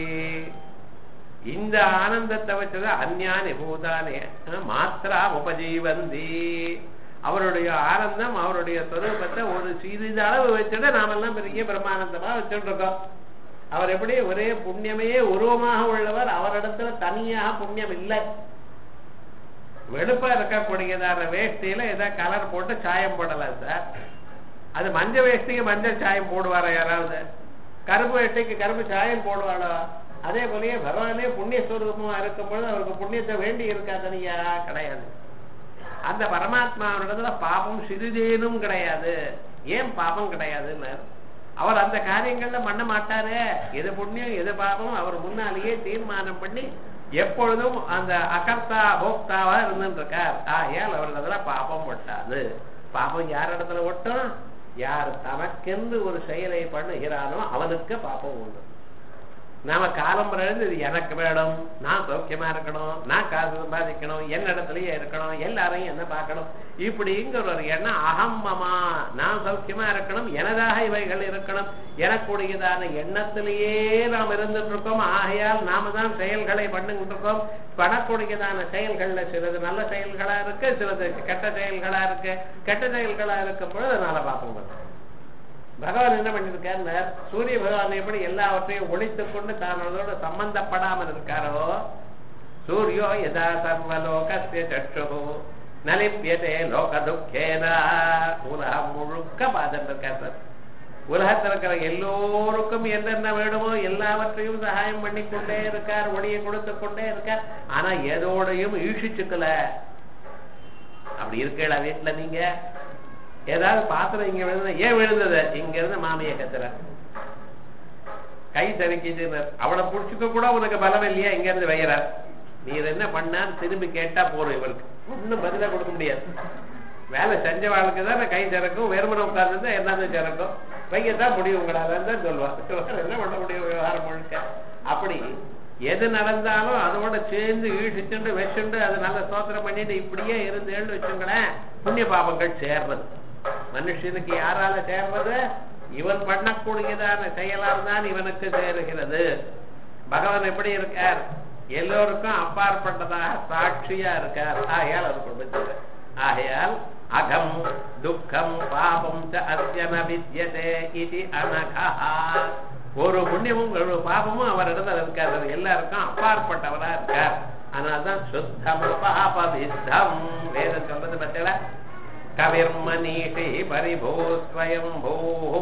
இந்த ஆனந்தத்தை வச்சது அந்யானி பூதானே மாத்திரா உபஜீவந்தி அவருடைய ஆனந்தம் அவருடைய சொரூபத்தை ஒரு சிறிதளவு வச்சுட்டு நாமெல்லாம் பெரிய பிரம்மானந்தமா வச்சுட்டு இருக்கோம் அவர் எப்படி ஒரே புண்ணியமே உருவமாக உள்ளவர் அவரிடத்துல தனியாக புண்ணியம் இல்லை வெளுப்பா இருக்கக்கூடியதான வேஷ்டியில ஏதோ கலர் போட்டு சாயம் போடலாம் சார் அது மஞ்சள் வேஷ்டிக்கு மஞ்சள் சாயம் போடுவாரா யாராவது கருப்பு வேஷ்டிக்கு கருப்பு சாயம் போடுவாளோ அதே போலயே பகவானே புண்ணிய ஸ்வரூபமா இருக்கும் பொழுது அவருக்கு புண்ணியத்தை வேண்டி இருக்கா தனியா கிடையாது அந்த பரமாத்மாவிடத்துல பாபம் சிறிதேனும் கிடையாது ஏன் பாபம் கிடையாதுன்னு அவர் அந்த காரியங்கள்ல பண்ண மாட்டாரே எது புண்ணியம் எது பாபம் அவர் முன்னாலேயே தீர்மானம் பண்ணி எப்பொழுதும் அந்த அகர்த்தா போக்தாவா இருந்துட்டு இருக்கார் ஆகையால் அவரிடத்துல பாபம் ஒட்டாது பாபம் யார் இடத்துல ஒட்டும் யார் தனக்கென்று ஒரு செயலை பண்ணுகிறானோ அவனுக்கு பாபம் உண்டு நாம காலம் இருந்து இது எனக்கு வேணும் நான் சௌக்கியமா இருக்கணும் நான் காசு சம்பாதிக்கணும் என் இடத்துலயே இருக்கணும் எல்லாரையும் என்ன பார்க்கணும் இப்படிங்கிற ஒரு எண்ணம் அகம்மமா நான் சௌக்கியமா இருக்கணும் எனதாக இவைகள் இருக்கணும் எனக்குடையதான எண்ணத்திலேயே நாம் இருந்துட்டு இருக்கோம் ஆகையால் நாம தான் செயல்களை பண்ணிட்டு இருக்கோம் படக்கூடியதான செயல்கள்ல சிலது நல்ல செயல்களா இருக்கு சிலது கெட்ட செயல்களா இருக்கு கெட்ட செயல்களா இருக்கும் பொழுது அதனால பார்ப்போம் வரும். பகவான் என்ன பண்ணிருக்காரு சூரிய பகவான் எப்படி எல்லாவற்றையும் ஒழித்துக் கொண்டு தான் அதோட சம்பந்தப்படாமல் இருக்காரோ சூரியோ யதா சர்வலோகஸ்ய சற்று நலிப்பியதே லோக துக்கேனா உலகம் முழுக்க பார்த்துட்டு இருக்கார் சார் உலகத்தில் இருக்கிற எல்லோருக்கும் என்னென்ன வேணுமோ எல்லாவற்றையும் சகாயம் பண்ணி கொண்டே இருக்கார் ஒளியை கொடுத்து கொண்டே இருக்கார் ஆனா எதோடையும் ஈழ்ச்சிச்சுக்கல அப்படி இருக்கல வீட்டுல நீங்க ஏதாவது பாத்திரம் இங்க விழுந்தது ஏன் விழுந்தது இங்க இருந்து மாமியை கத்துற கை தடுக்கிது அவளை புடிச்சுக்க கூட உனக்கு பலம் இல்லையா இங்க இருந்து வைகிறார் நீ இதை என்ன பண்ணான்னு திரும்பி கேட்டா போறோம் இவருக்கு ஒன்னும் பதிலா கொடுக்க முடியாது வேலை செஞ்ச வாழ்க்கை தான் கை திறக்கும் வெறுமனை உட்கார்ந்து என்னது திறக்கும் வைக்கத்தான் முடியும் உங்களால தான் சொல்லுவாங்க என்ன பண்ண முடியும் விவகாரம் முழுக்க அப்படி எது நடந்தாலும் அதோட சேர்ந்து ஈழ்ச்சிச்சுண்டு வச்சுண்டு அது நல்ல சோத்திரம் பண்ணிட்டு இப்படியே இருந்தேன்னு வச்சுங்களேன் புண்ணிய பாபங்கள் சேர்றது மனுஷனுக்கு யாரால சேர்றது இவன் பண்ணக்கூடியதான செயலால் தான் இவனுக்கு சேருகிறது பகவான் எப்படி இருக்கார் எல்லோருக்கும் அப்பாற்பட்டதாக சாட்சியா இருக்கார் ஆகையால் அவர் கொண்டு ஆகையால் அகம் துக்கம் பாபம் ச அத்தியன வித்யதே இது அனகா ஒரு புண்ணியமும் ஒரு பாபமும் அவர் இடத்துல இருக்கார் அவர் எல்லாருக்கும் அப்பாற்பட்டவரா இருக்கார் அதனால்தான் சுத்தம் பாபவித்தம் வேதம் சொல்றது பத்தில கவிர்மனீஷி பரிபூ ஸ்வயம் பூ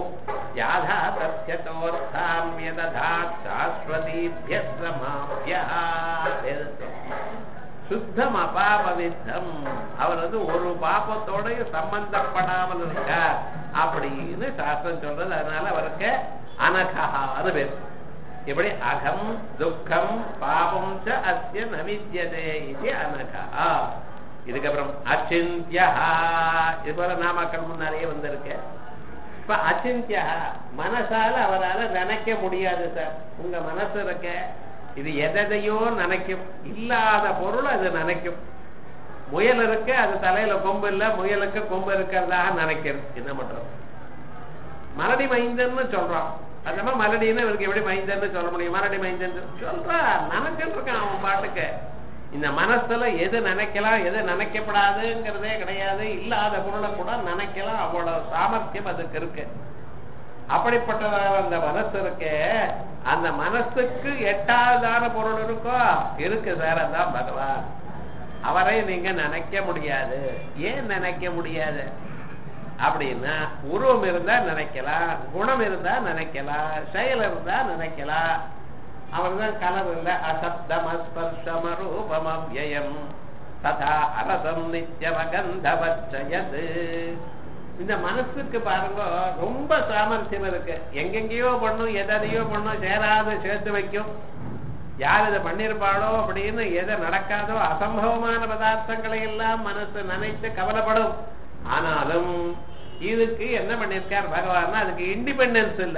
யாதா தத்யதோர்த்தாம் யததாத் சாஸ்வதீபிய சமாப்யா வேதத்தில் சுத்தம் அபாபவித்தம் அவர் வந்து ஒரு பாப்பத்தோடய சம்பந்தப்படாமல் இருக்கார் அப்படின்னு சாஸ்திரம் சொல்றது அதனால அவருக்கு அனகான்னு பேர் எப்படி அகம் துக்கம் பாபம் ச அஸ்ய நவித்யதே இது அனகா இதுக்கப்புறம் அச்சிந்தியா இது போல நாமக்கள் முன்னாலேயே வந்திருக்கு இப்ப அச்சிந்தியா மனசால அவரால் நினைக்க முடியாது சார் உங்க மனசு இருக்க இது எதையோ நினைக்கும் இல்லாத பொருள் அது நினைக்கும் முயல் இருக்கு அது தலையில கொம்பு இல்ல முயலுக்கு கொம்பு இருக்கிறதாக நினைக்கிறது என்ன பண்றது மலடி மைந்தன்னு சொல்றான் அந்த மாதிரி மலடின்னு இவருக்கு எப்படி மைந்தன்னு சொல்ல முடியும் மலடி மைந்தன் சொல்றா நினைச்சிட்டு இருக்கான் அவன் பாட்டுக்கு இந்த மனசுல எது நினைக்கலாம் எது நினைக்கப்படாதுங்கிறதே கிடையாது இல்லாத பொருளை கூட நினைக்கலாம் அவ்வளவு சாமர்த்தியம் அதுக்கு இருக்கு அப்படிப்பட்டதான அந்த மனசு இருக்கு அந்த மனசுக்கு எட்டாவதான பொருள் இருக்கோ இருக்கு சார் அதான் பகவான் அவரை நீங்க நினைக்க முடியாது ஏன் நினைக்க முடியாது அப்படின்னா உருவம் இருந்தா நினைக்கலாம் குணம் இருந்தா நினைக்கலாம் செயல் இருந்தா நினைக்கலாம் அவர் தான் கலர் இல்ல அசப்தமஸ்பர்ஷமரூபம் அவ்யயம் ததா அரசம் நித்தியமகந்தவச்சயது இந்த மனசுக்கு பாருங்க ரொம்ப சாமர்த்தியம் இருக்கு எங்கெங்கேயோ பண்ணும் எதையோ பண்ணும் சேராத சேர்த்து வைக்கும் யார் இதை பண்ணிருப்பாளோ அப்படின்னு எதை நடக்காதோ அசம்பவமான பதார்த்தங்களை எல்லாம் மனசு நினைத்து கவலைப்படும் ஆனாலும் இதுக்கு என்ன பண்ணிருக்கார் பகவான் அதுக்கு இண்டிபெண்டன்ஸ் இல்லை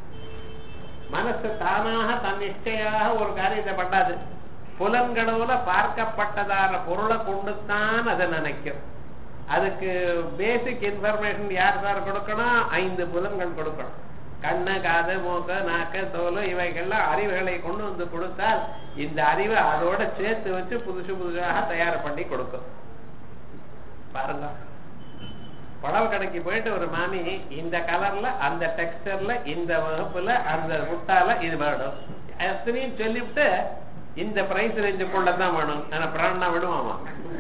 மனசு தானாக தன் நிஷ்டையாக ஒரு காரியத்தை பண்ணாது புலன்களோல பார்க்கப்பட்டதான பொருளை கொண்டுத்தான் அதை நினைக்கும் அதுக்கு பேசிக் இன்ஃபர்மேஷன் யார் சார் கொடுக்கணும் ஐந்து புலன்கள் கொடுக்கணும் கண்ணு காது மூக்கு நாக்கு தோல் இவைகள்லாம் அறிவுகளை கொண்டு வந்து கொடுத்தால் இந்த அறிவை அதோட சேர்த்து வச்சு புதுசு புதுசாக தயார் பண்ணி கொடுக்கும் பாருங்க புடவை கடைக்கு போயிட்டு ஒரு மாமி இந்த கலர்ல அந்த டெக்ஸ்டர்ல இந்த வகுப்புல அந்த முட்டால இது வேணும் எத்தனையும் சொல்லிவிட்டு இந்த பிரைஸ் ரேஞ்சுக்குள்ள தான் வேணும் ஆனா பிராணா விடுவாமா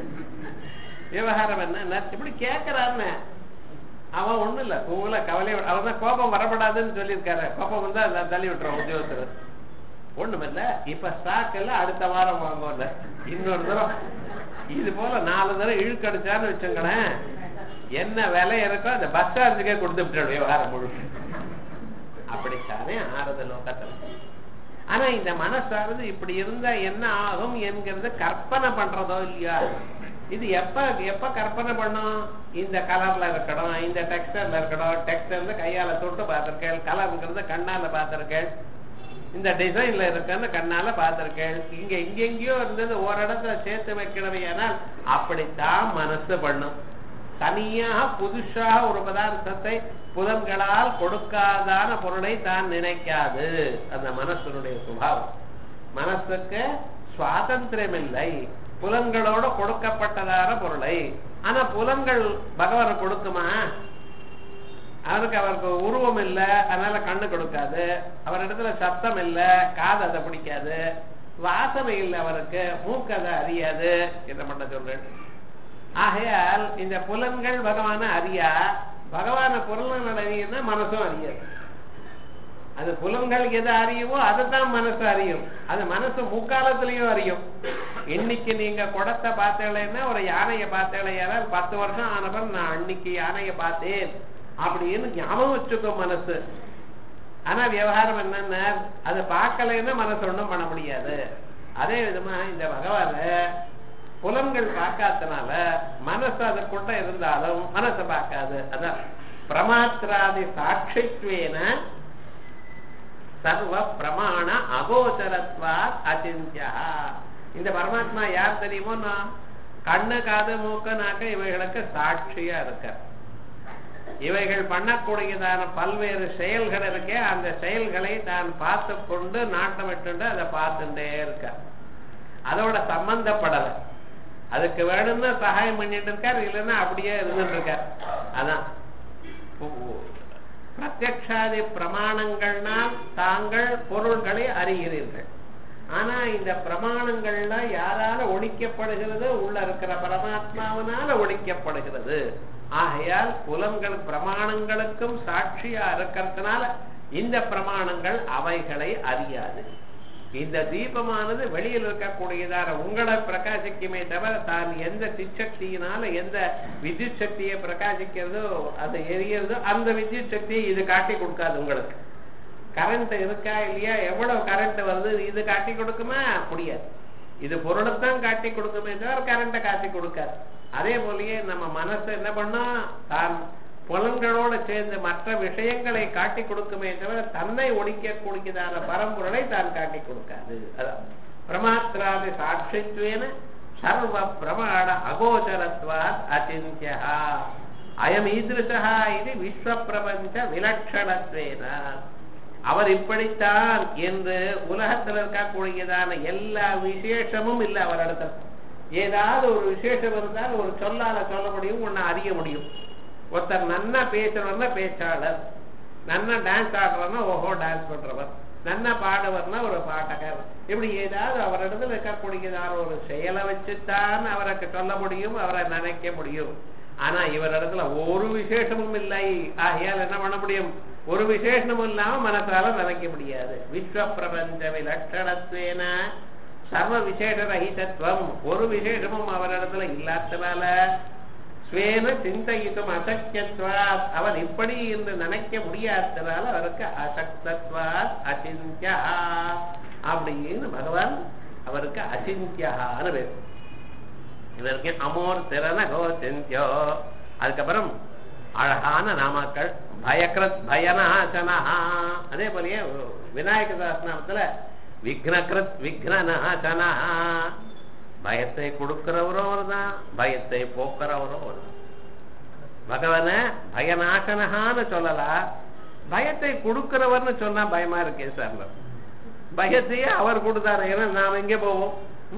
விவகாரம் என்ன இப்படி கேட்கறான்னு அவன் ஒண்ணும் இல்ல உங்களை கவலை அவன் தான் கோபம் வரப்படாதுன்னு சொல்லியிருக்காரு கோபம் வந்தா அதை தள்ளி விட்டுறோம் உத்தியோகத்தில் ஒண்ணுமில்ல இப்ப ஸ்டாக் எல்லாம் அடுத்த வாரம் வாங்குவோம்ல இன்னொரு தரம் இது போல நாலு தரம் இழுக்கடிச்சான்னு வச்சுங்களேன் என்ன விலை இருக்கோ அந்த பஸ் சார்ஜுக்கே கொடுத்து விட்டுடும் விவகாரம் முழுக்க அப்படித்தானே ஆறுது லோகத்தில் ஆனா இந்த மனசானது இப்படி இருந்தா என்ன ஆகும் என்கிறது கற்பனை பண்றதோ இல்லையா இது எப்ப எப்ப கற்பனை பண்ணும் இந்த கலர்ல இருக்கணும் இந்த டெக்ஸ்டர்ல இருக்கணும் டெக்ஸ்டர்ல கையால தொட்டு பார்த்திருக்கேன் கலருங்கிறத கண்ணால பார்த்திருக்கேன் இந்த டிசைன்ல இருக்குன்னு கண்ணால பார்த்திருக்கேன் இங்க இங்கெங்கயோ இருந்தது ஓரிடத்துல சேர்த்து வைக்கணுமே ஆனால் அப்படித்தான் மனசு பண்ணும் தனியாக புதுசாக ஒரு பதார்த்தத்தை புலன்களால் கொடுக்காதான பொருளை தான் நினைக்காது அந்த மனசனுடைய சுபாவம் மனசுக்கு சுவாதந்திரம் இல்லை புலன்களோட கொடுக்கப்பட்டதான பொருளை ஆனா புலன்கள் பகவான் கொடுக்குமா அவருக்கு அவருக்கு உருவம் இல்லை அதனால கண்ணு கொடுக்காது அவர் இடத்துல சத்தம் இல்லை காது அதை பிடிக்காது வாசனை இல்லை அவருக்கு மூக்கு அதை அறியாது இதை மட்டும் சொல்றேன் ஆகையால் இந்த புலன்கள் பகவான அறியா பகவான புலன்கள் அறியும்னா மனசும் அறியாது அது புலன்கள் எதை அறியுமோ அதுதான் மனசு அறியும் அது மனசு முக்காலத்திலையும் அறியும் இன்னைக்கு நீங்க குடத்தை பார்த்தீங்கன்னா ஒரு யானையை பார்த்தீங்கன்னா பத்து வருஷம் ஆனப்ப நான் அன்னைக்கு யானையை பார்த்தேன் அப்படின்னு ஞாபகம் வச்சுக்கோ மனசு ஆனா விவகாரம் என்னன்னா அதை பார்க்கலைன்னா மனசு ஒண்ணும் பண்ண முடியாது அதே விதமா இந்த பகவான புலன்கள் பார்க்காதனால மனசு அதுக்குள்ள இருந்தாலும் மனசை பார்க்காது அதான் பிரமாத்திராதி சாட்சித்வேன சர்வ பிரமாண அகோச்சரத்வாத் அச்சிந்தியா இந்த பரமாத்மா யார் தெரியுமோ நான் கண்ணு காது மூக்கு நாக்கு இவைகளுக்கு சாட்சியா இருக்க இவைகள் பண்ணக்கூடியதான பல்வேறு செயல்கள் இருக்கே அந்த செயல்களை தான் பார்த்து கொண்டு நாட்டமிட்டு அதை பார்த்துட்டே இருக்க அதோட சம்பந்தப்படலை அதுக்கு வேணும்னா சகாயம் பண்ணிட்டு இருக்கார் இல்லைன்னா அப்படியே இருந்துட்டு இருக்கார் அதான் பிரத்யக்ஷாதி பிரமாணங்கள்னால் தாங்கள் பொருள்களை அறிகிறீர்கள் ஆனா இந்த பிரமாணங்கள்லாம் யாரால ஒழிக்கப்படுகிறது உள்ள இருக்கிற பரமாத்மாவினால ஒழிக்கப்படுகிறது ஆகையால் புலன்கள் பிரமாணங்களுக்கும் சாட்சியா இருக்கிறதுனால இந்த பிரமாணங்கள் அவைகளை அறியாது இந்த தீபமானது வெளியில் இருக்கக்கூடியதான உங்களை பிரகாசிக்குமே தவிர தான் எந்த சிச்சக்தியினால எந்த வித்யுத் சக்தியை பிரகாசிக்கிறதோ அது எரியறதோ அந்த வித்யுத் சக்தியை இது காட்டி கொடுக்காது உங்களுக்கு கரண்ட் இருக்கா இல்லையா எவ்வளவு கரண்ட் வருது இது காட்டி கொடுக்குமா முடியாது இது பொருளைத்தான் காட்டி கொடுக்குமே தவிர கரண்ட்டை காட்டி கொடுக்காது அதே போலயே நம்ம மனசு என்ன பண்ணா தான் புலன்களோடு சேர்ந்து மற்ற விஷயங்களை காட்டி கொடுக்குமே தவிர தன்னை ஒழிக்கக்கூடியதான பரம்பொருளை தான் காட்டி கொடுக்காது அதான் பிரமாத்திராதி சாட்சித்வேன சர்வ பிரமாண அகோச்சரத்வாத் அச்சிந்தியா அயம் ஈதிருஷா இது விஸ்வ பிரபஞ்ச விலட்சணத்வேன அவர் இப்படித்தான் என்று உலகத்தில் இருக்கக்கூடியதான எல்லா விசேஷமும் இல்லை அவரிடத்துல ஏதாவது ஒரு விசேஷம் இருந்தால் ஒரு சொல்லால சொல்ல முடியும் ஒன்னு அறிய முடியும் ஒருத்தர் நன்னா பேசுறவர்னா பேச்சாளர் நன்னா டான்ஸ் ஆடுறவர்னா ஓஹோ டான்ஸ் பண்றவர் நன்னா பாடுவர்னா ஒரு பாட்டகர் இப்படி ஏதாவது அவரிடத்துல இருக்கக்கூடியதான ஒரு செயலை வச்சுத்தான் அவருக்கு சொல்ல முடியும் அவரை நினைக்க முடியும் ஆனா இவரிடத்துல ஒரு விசேஷமும் இல்லை ஆகையால் என்ன பண்ண முடியும் ஒரு விசேஷமும் இல்லாம மனசால நினைக்க முடியாது விஸ்வ பிரபஞ்ச விலட்சணத்வேன சர்வ விசேஷ ரஹிதத்துவம் ஒரு விசேஷமும் அவரிடத்துல இல்லாதனால ஸ்வேன சிந்தையிட்டும் அசக்கியத்வாத் அவர் இப்படி என்று நினைக்க முடியாதனால அவருக்கு அசக்தத்வாத் அச்சிந்தியா அப்படின்னு பகவான் அவருக்கு அச்சிந்தியான்னு பேர் இதற்கு அமோர் திறன கோசிந்தியோ அதுக்கப்புறம் அழகான நாமாக்கள் பயக்ரத் பயநாசனா அதே போலயே விநாயக சாஸ்திரத்துல விக்னகிருத் விக்னநாசனா பயத்தை கொடுக்கிறவரும் அவர்தான் பயத்தை போக்குறவரும் அவர்தான் பகவான பயநாசனஹான்னு சொல்லலாம் பயத்தை கொடுக்கிறவர்னு சொன்னா பயமா இருக்கே சார் பயத்தையே அவர் கொடுத்தாரு ஏன்னா நாம எங்க போவோம்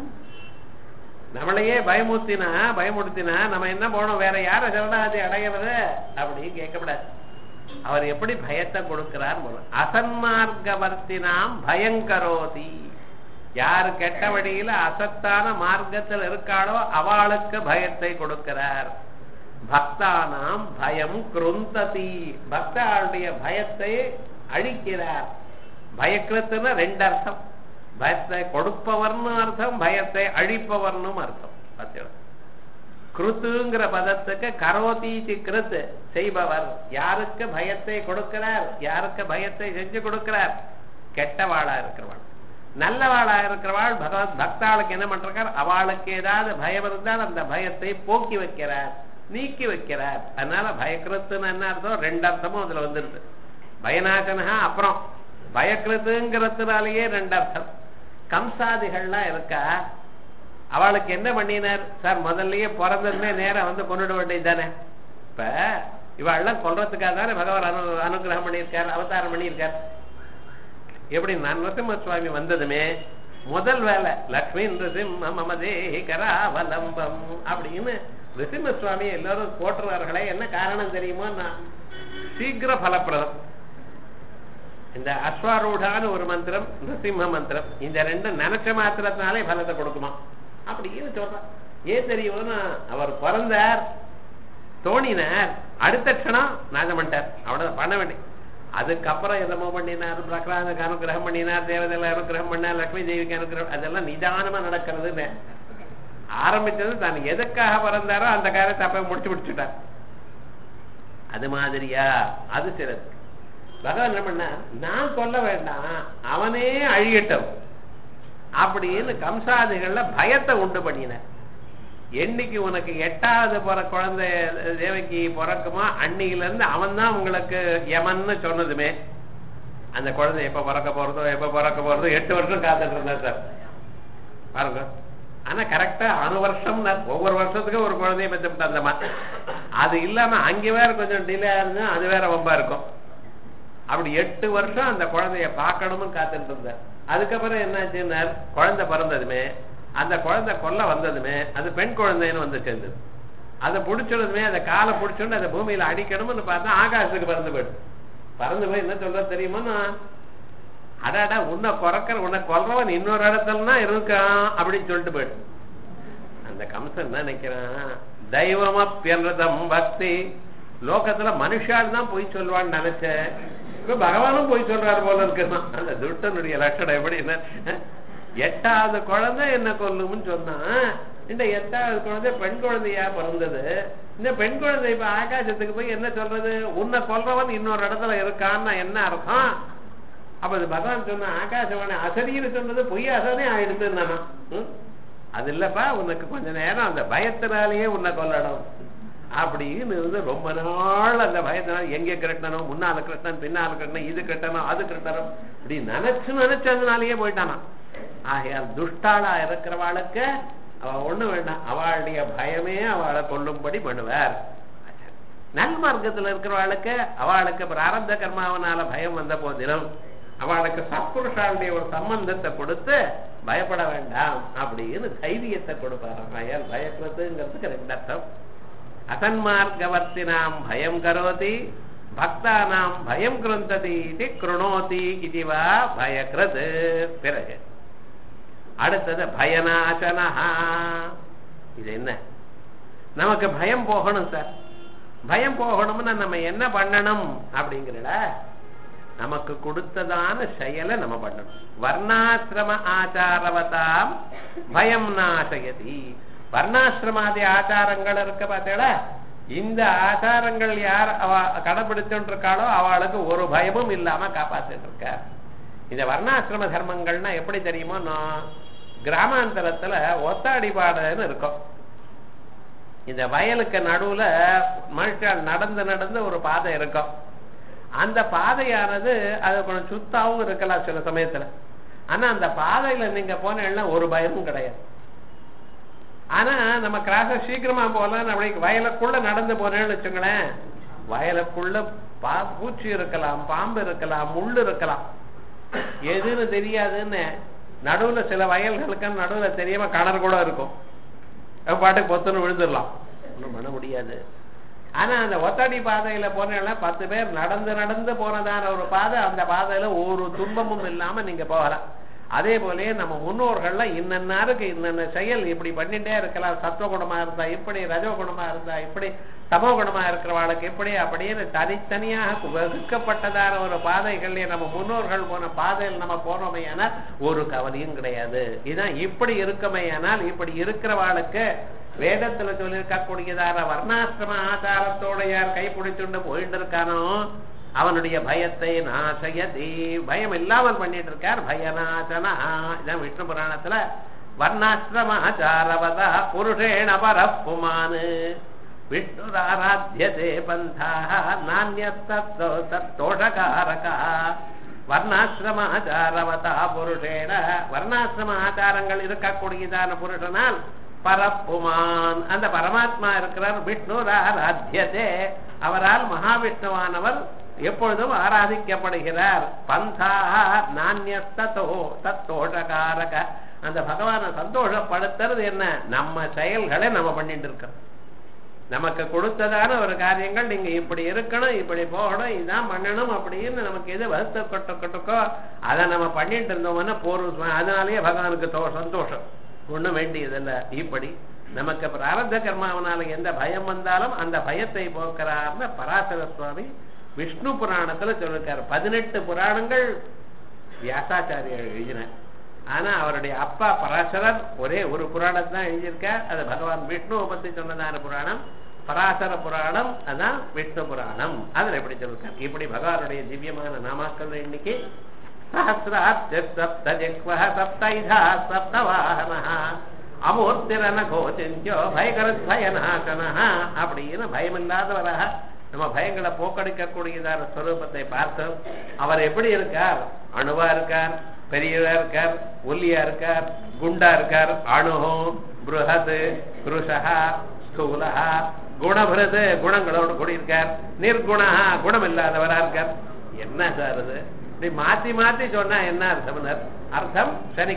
நம்மளையே பயமுத்தினா பயமுடுத்தினா நம்ம என்ன போனோம் வேற யார சரணாதி அடையிறது அப்படி கேட்கக்கூடாது அவர் எப்படி பயத்தை கொடுக்கிறார் அசன்மார்க்கவர்த்தினாம் பயங்கரோதி யார் கெட்ட வழியில அசத்தான மார்க்கத்தில் இருக்காளோ அவளுக்கு பயத்தை கொடுக்கிறார் பக்தானாம் பயம் குருந்ததி பக்தாளுடைய பயத்தை அழிக்கிறார் பயக்கிருத்துன்னு ரெண்டு அர்த்தம் பயத்தை கொடுப்பவர்னு அர்த்தம் பயத்தை அழிப்பவர்னு அர்த்தம் பார்த்தீங்களா கிருத்துங்கிற பதத்துக்கு கரோதீதி கிருத்து செய்பவர் யாருக்கு பயத்தை கொடுக்கிறார் யாருக்கு பயத்தை செஞ்சு கொடுக்கிறார் கெட்டவாளா இருக்கிறவள் நல்லவாளா இருக்கிறவாள் பகவத் பக்தாளுக்கு என்ன பண்றார் அவளுக்கு ஏதாவது பயம் இருந்தால் அந்த பயத்தை போக்கி வைக்கிறார் நீக்கி வைக்கிறார் அதனால பயக்கிருத்துன்னு என்ன அர்த்தம் ரெண்டு அர்த்தமும் அதுல வந்துருது பயநாசனா அப்புறம் பயக்கிருத்துங்கிறதுனாலேயே ரெண்டு அர்த்தம் கம்சாதிகள்லாம் இருக்கா அவளுக்கு என்ன பண்ணினார் சார் முதல்லயே பிறந்ததுமே நேரம் வந்து கொண்டுட வேண்டியது தானே இப்ப இவாள்லாம் கொல்றதுக்காக தானே பகவான் அனு அனுகிரகம் பண்ணியிருக்கார் அவதாரம் பண்ணியிருக்கார் எப்படி நான் நரசிம்ம சுவாமி வந்ததுமே முதல் வேலை லக்ஷ்மி நிருசிம்ம மமதே கராவலம்பம் அப்படின்னு நிருசிம்ம சுவாமி எல்லாரும் போட்டுறார்களே என்ன காரணம் தெரியுமோ நான் சீக்கிர பலப்பிரதம் இந்த அஸ்வாரூடான ஒரு மந்திரம் நிருசிம்ம மந்திரம் இந்த ரெண்டும் நினைச்ச மாத்திரத்தினாலே பலத்தை கொடுக்குமா அப்படின்னு சொல்றான் ஏன் தெரியும்னா அவர் பிறந்தார் தோணினார் அடுத்த க்ஷணம் நாசம் பண்ணிட்டார் அவ்வளவு பண்ண வேண்டிய அதுக்கப்புறம் என்னமோ பண்ணினார் பிரகலாதுக்கு அனுகிரகம் பண்ணினார் தேவதையில அனுகிரகம் பண்ணார் லக்ஷ்மி தேவிக்கு அனுகிரகம் அதெல்லாம் நிதானமா நடக்கிறதுன்னு ஆரம்பிச்சது தான் எதுக்காக பிறந்தாரோ அந்த காரியத்தை அப்ப முடிச்சு முடிச்சுட்டார் அது மாதிரியா அது சிலது பகவான் என்ன பண்ண நான் சொல்ல வேண்டாம் அவனே அழியட்டும் அப்படின்னு கம்சாதிகள்ல பயத்தை உண்டு பண்ணினார் என்னைக்கு உனக்கு எட்டாவது பிற குழந்தை தேவைக்கு பிறக்குமா அன்னையில இருந்து அவன் தான் உங்களுக்கு யமன்னு சொன்னதுமே அந்த குழந்தை எப்ப பிறக்க போறதோ எப்ப பிறக்க போறதோ எட்டு வருஷம் காத்துட்டு இருந்தார் சார் பாருங்க ஆனா கரெக்டா அணு வருஷம் ஒவ்வொரு வருஷத்துக்கும் ஒரு குழந்தைய பெற்றுவிட்டு அந்தமா அது இல்லாம அங்க வேற கொஞ்சம் டிலே இருந்தா அது வேற வம்பா இருக்கும் அப்படி எட்டு வருஷம் அந்த குழந்தைய பார்க்கணும்னு காத்துட்டு இருந்தார் அதுக்கப்புறம் என்னாச்சுன்னார் குழந்தை பிறந்ததுமே அந்த குழந்தை கொல்ல வந்ததுமே அது பெண் குழந்தைன்னு வந்து சேர்ந்தது அதை பிடிச்சதுமே அதை காலை பிடிச்சோன்னு அதை பூமியில அடிக்கணும்னு பார்த்தா ஆகாசத்துக்கு பறந்து போயிடுது பறந்து போய் என்ன சொல்றது தெரியுமா அடாடா உன்னை குறக்கிற உன்னை கொல்றவன் இன்னொரு இடத்துலனா இருக்கான் அப்படின்னு சொல்லிட்டு போயிடு அந்த கம்சன் என்ன நினைக்கிறான் தெய்வமப்பியன்றதம் பக்தி லோகத்துல மனுஷால் தான் பொய் சொல்லுவான்னு நினைச்சேன் இப்ப பகவானும் பொய் சொல்றாரு போல இருக்குதான் அந்த துட்டனுடைய லட்சணம் எப்படி என்ன எட்டாவது குழந்தை என்ன கொல்லும்னு சொன்னான் இந்த எட்டாவது குழந்தை பெண் குழந்தையா பிறந்தது இந்த பெண் குழந்தை இப்ப ஆகாசத்துக்கு போய் என்ன சொல்றது உன்னை கொல்றவன் இன்னொரு இடத்துல இருக்கான்னு என்ன அர்த்தம் அப்ப அது பகவான் சொன்ன ஆகாசவாணி அசரீர் சொன்னது பொய் அசனே ஆயிடுதுன்னா அது இல்லப்பா உனக்கு கொஞ்ச நேரம் அந்த பயத்தினாலேயே உன்னை கொல்லணும் அப்படின்னு இருந்து ரொம்ப நாள் அந்த பயத்தினால எங்க கிரட்டணும் முன்னால கிரட்டணும் பின்னால கிரட்டணும் இது கிரட்டணும் அது கிரட்டணும் இப்படி நினைச்சு நினைச்சு அதனாலேயே போயிட்டானா ஆகையால் துஷ்டாளா இருக்கிறவாளுக்கு அவ ஒண்ணு வேண்டாம் அவளுடைய பயமே அவளை கொல்லும்படி பண்ணுவார் நல் மார்க்கத்துல இருக்கிறவாளுக்கு அவளுக்கு பிராரப்த கர்மாவனால பயம் வந்த போதிலும் அவளுக்கு சத்புருஷாளுடைய ஒரு சம்பந்தத்தை கொடுத்து பயப்பட வேண்டாம் அப்படின்னு தைரியத்தை கொடுப்பாராம் ஆயால் பயக்கிறதுங்கிறதுக்கு ரெண்டு அர்த்தம் அசன்மார்க்கவர்த்தினாம் பயம் கரோதி பக்தானாம் பயம் கிருந்ததி இது கிருணோதி இதுவா பயக்கிறது பிறகு அடுத்தது பயநாசனஹா இது என்ன நமக்கு பயம் போகணும் சார் பயம் போகணும்னா நம்ம என்ன பண்ணணும் அப்படிங்கிறட நமக்கு கொடுத்ததான செயலை நம்ம பண்ணணும் வர்ணாசிரம ஆச்சாரவதாம் பயம் நாசயதி வர்ணாசிரமாதி ஆச்சாரங்கள் இருக்க பார்த்தேடா இந்த ஆச்சாரங்கள் யார் அவ கடைபிடிச்சுட்டு இருக்காளோ அவளுக்கு ஒரு பயமும் இல்லாம காப்பாத்திட்டு இருக்க இந்த வர்ணாசிரம தர்மங்கள்னா எப்படி தெரியுமோ நான் கிராமாந்தரத்துல ஒத்தாடிபாடுன்னு இருக்கும் இந்த வயலுக்கு நடுவுல மனுஷால் நடந்து நடந்து ஒரு பாதை இருக்கும் அந்த பாதையானது அது கொஞ்சம் சுத்தாவும் இருக்கலாம் சில சமயத்துல ஆனா அந்த பாதையில நீங்க போனீங்கன்னா ஒரு பயமும் கிடையாது ஆனா நம்ம கிராஸ சீக்கிரமா போலாம் அப்படி வயலுக்குள்ள நடந்து போனேன்னு வச்சுங்களேன் வயலுக்குள்ள பா பூச்சி இருக்கலாம் பாம்பு இருக்கலாம் முள்ளு இருக்கலாம் எதுன்னு தெரியாதுன்னு நடுவுல சில வயல்களுக்கு நடுவுல தெரியாம கிணறு கூட இருக்கும் பாட்டுக்கு பொத்துன்னு விழுந்துடலாம் ஒன்றும் பண்ண முடியாது ஆனா அந்த ஒத்தடி பாதையில போனா பத்து பேர் நடந்து நடந்து போனதான ஒரு பாதை அந்த பாதையில ஒரு துன்பமும் இல்லாம நீங்க போகலாம் அதே போலயே நம்ம முன்னோர்கள்ல இன்னன்னாருக்கு இன்னென்ன செயல் இப்படி பண்ணிட்டே இருக்கலாம் சத்துவ குணமா இருந்தா இப்படி ரஜோ குணமா இருந்தா இப்படி தமோ குணமா இருக்கிறவாளுக்கு எப்படி அப்படின்னு தனித்தனியாக வகுக்கப்பட்டதான ஒரு பாதைகள்லயே நம்ம முன்னோர்கள் போன பாதையில் நம்ம போனோமே ஆனால் ஒரு கவலையும் கிடையாது இதான் இப்படி இருக்குமே ஆனால் இப்படி இருக்கிறவாளுக்கு வேதத்துல சொல்லியிருக்கக்கூடியதான வர்ணாசிரம ஆச்சாரத்தோட யார் கைப்பிடிச்சுண்டு போயிட்டு இருக்கானோ அவனுடைய பயத்தை நாசயதி பயம் இல்லாமல் பண்ணிட்டு இருக்கார் பயநாசனா இதான் விஷ்ணு புராணத்துல வர்ணாசிரமாச்சாரவதா புருஷேண பரப்புமானு விஷ்ணுராராத்தியதே பந்தாக நானியஸ்தோ தத்தோஷகாரகா வர்ணாசிரமாச்சாரவதா புருஷேன வர்ணாசிரம ஆச்சாரங்கள் இருக்கக்கூடியதான புருஷனால் பரப்புமான் அந்த பரமாத்மா இருக்கிறார் விஷ்ணுராராத்தியதே அவரால் மகாவிஷ்ணுவானவர் எப்பொழுதும் ஆராதிக்கப்படுகிறார் பந்தாக நானியஸ்தோ தத்தோஷகாரக அந்த பகவானை சந்தோஷப்படுத்துறது என்ன நம்ம செயல்களை நம்ம பண்ணிட்டு இருக்கோம் நமக்கு கொடுத்ததான ஒரு காரியங்கள் நீங்க இப்படி இருக்கணும் இப்படி போகணும் இதான் பண்ணணும் அப்படின்னு நமக்கு எது வருத்தப்பட்டுக்கோ அதை நம்ம பண்ணிட்டு இருந்தோம்னா போர்வம் அதனாலேயே பகவானுக்கு தோ சந்தோஷம் ஒண்ணும் வேண்டியதில்லை இப்படி நமக்கு பிராரத்த கர்மாவனால எந்த பயம் வந்தாலும் அந்த பயத்தை போக்குறார்னு பராசர சுவாமி விஷ்ணு புராணத்துல சொல்லிருக்காரு பதினெட்டு புராணங்கள் வியாசாச்சாரியர் எழுதினார் ஆனா அவருடைய அப்பா பராசரர் ஒரே ஒரு புராணத்தை தான் எழுதியிருக்கார் அது பகவான் விஷ்ணுவை பத்தி சொன்னதான புராணம் பராசர புராணம் அதான் விஷ்ணு புராணம் அதுல எப்படி சொல்லிருக்காரு இப்படி பகவானுடைய திவ்யமான நாமாக்கள் எண்ணிக்கை சஹசிரார்த்த சப்த ஜக்வஹ சப்தைதா சப்த வாகனஹ அமூர்த்திரன கோச்சிஞ்சோ பயகரத்பயநாசனஹ அப்படின்னு பயமில்லாதவராக நம்ம பயங்களை போக்கடிக்கக்கூடியதான ஸ்வரூபத்தை பார்த்தோம் அவர் எப்படி இருக்கார் அணுவா இருக்கார் பெரியவா இருக்கார் ஒல்லியா இருக்கார் குண்டா இருக்கார் அணுஹோ புருஹத் புருஷா ஸ்தூலஹா குணபிரது குணங்களோடு கூடியிருக்கார் நிர்குணா குணம் இல்லாதவரா இருக்கார் என்ன சார் இது இப்படி மாத்தி மாத்தி சொன்னா என்ன அர்த்தம் அர்த்தம் சனி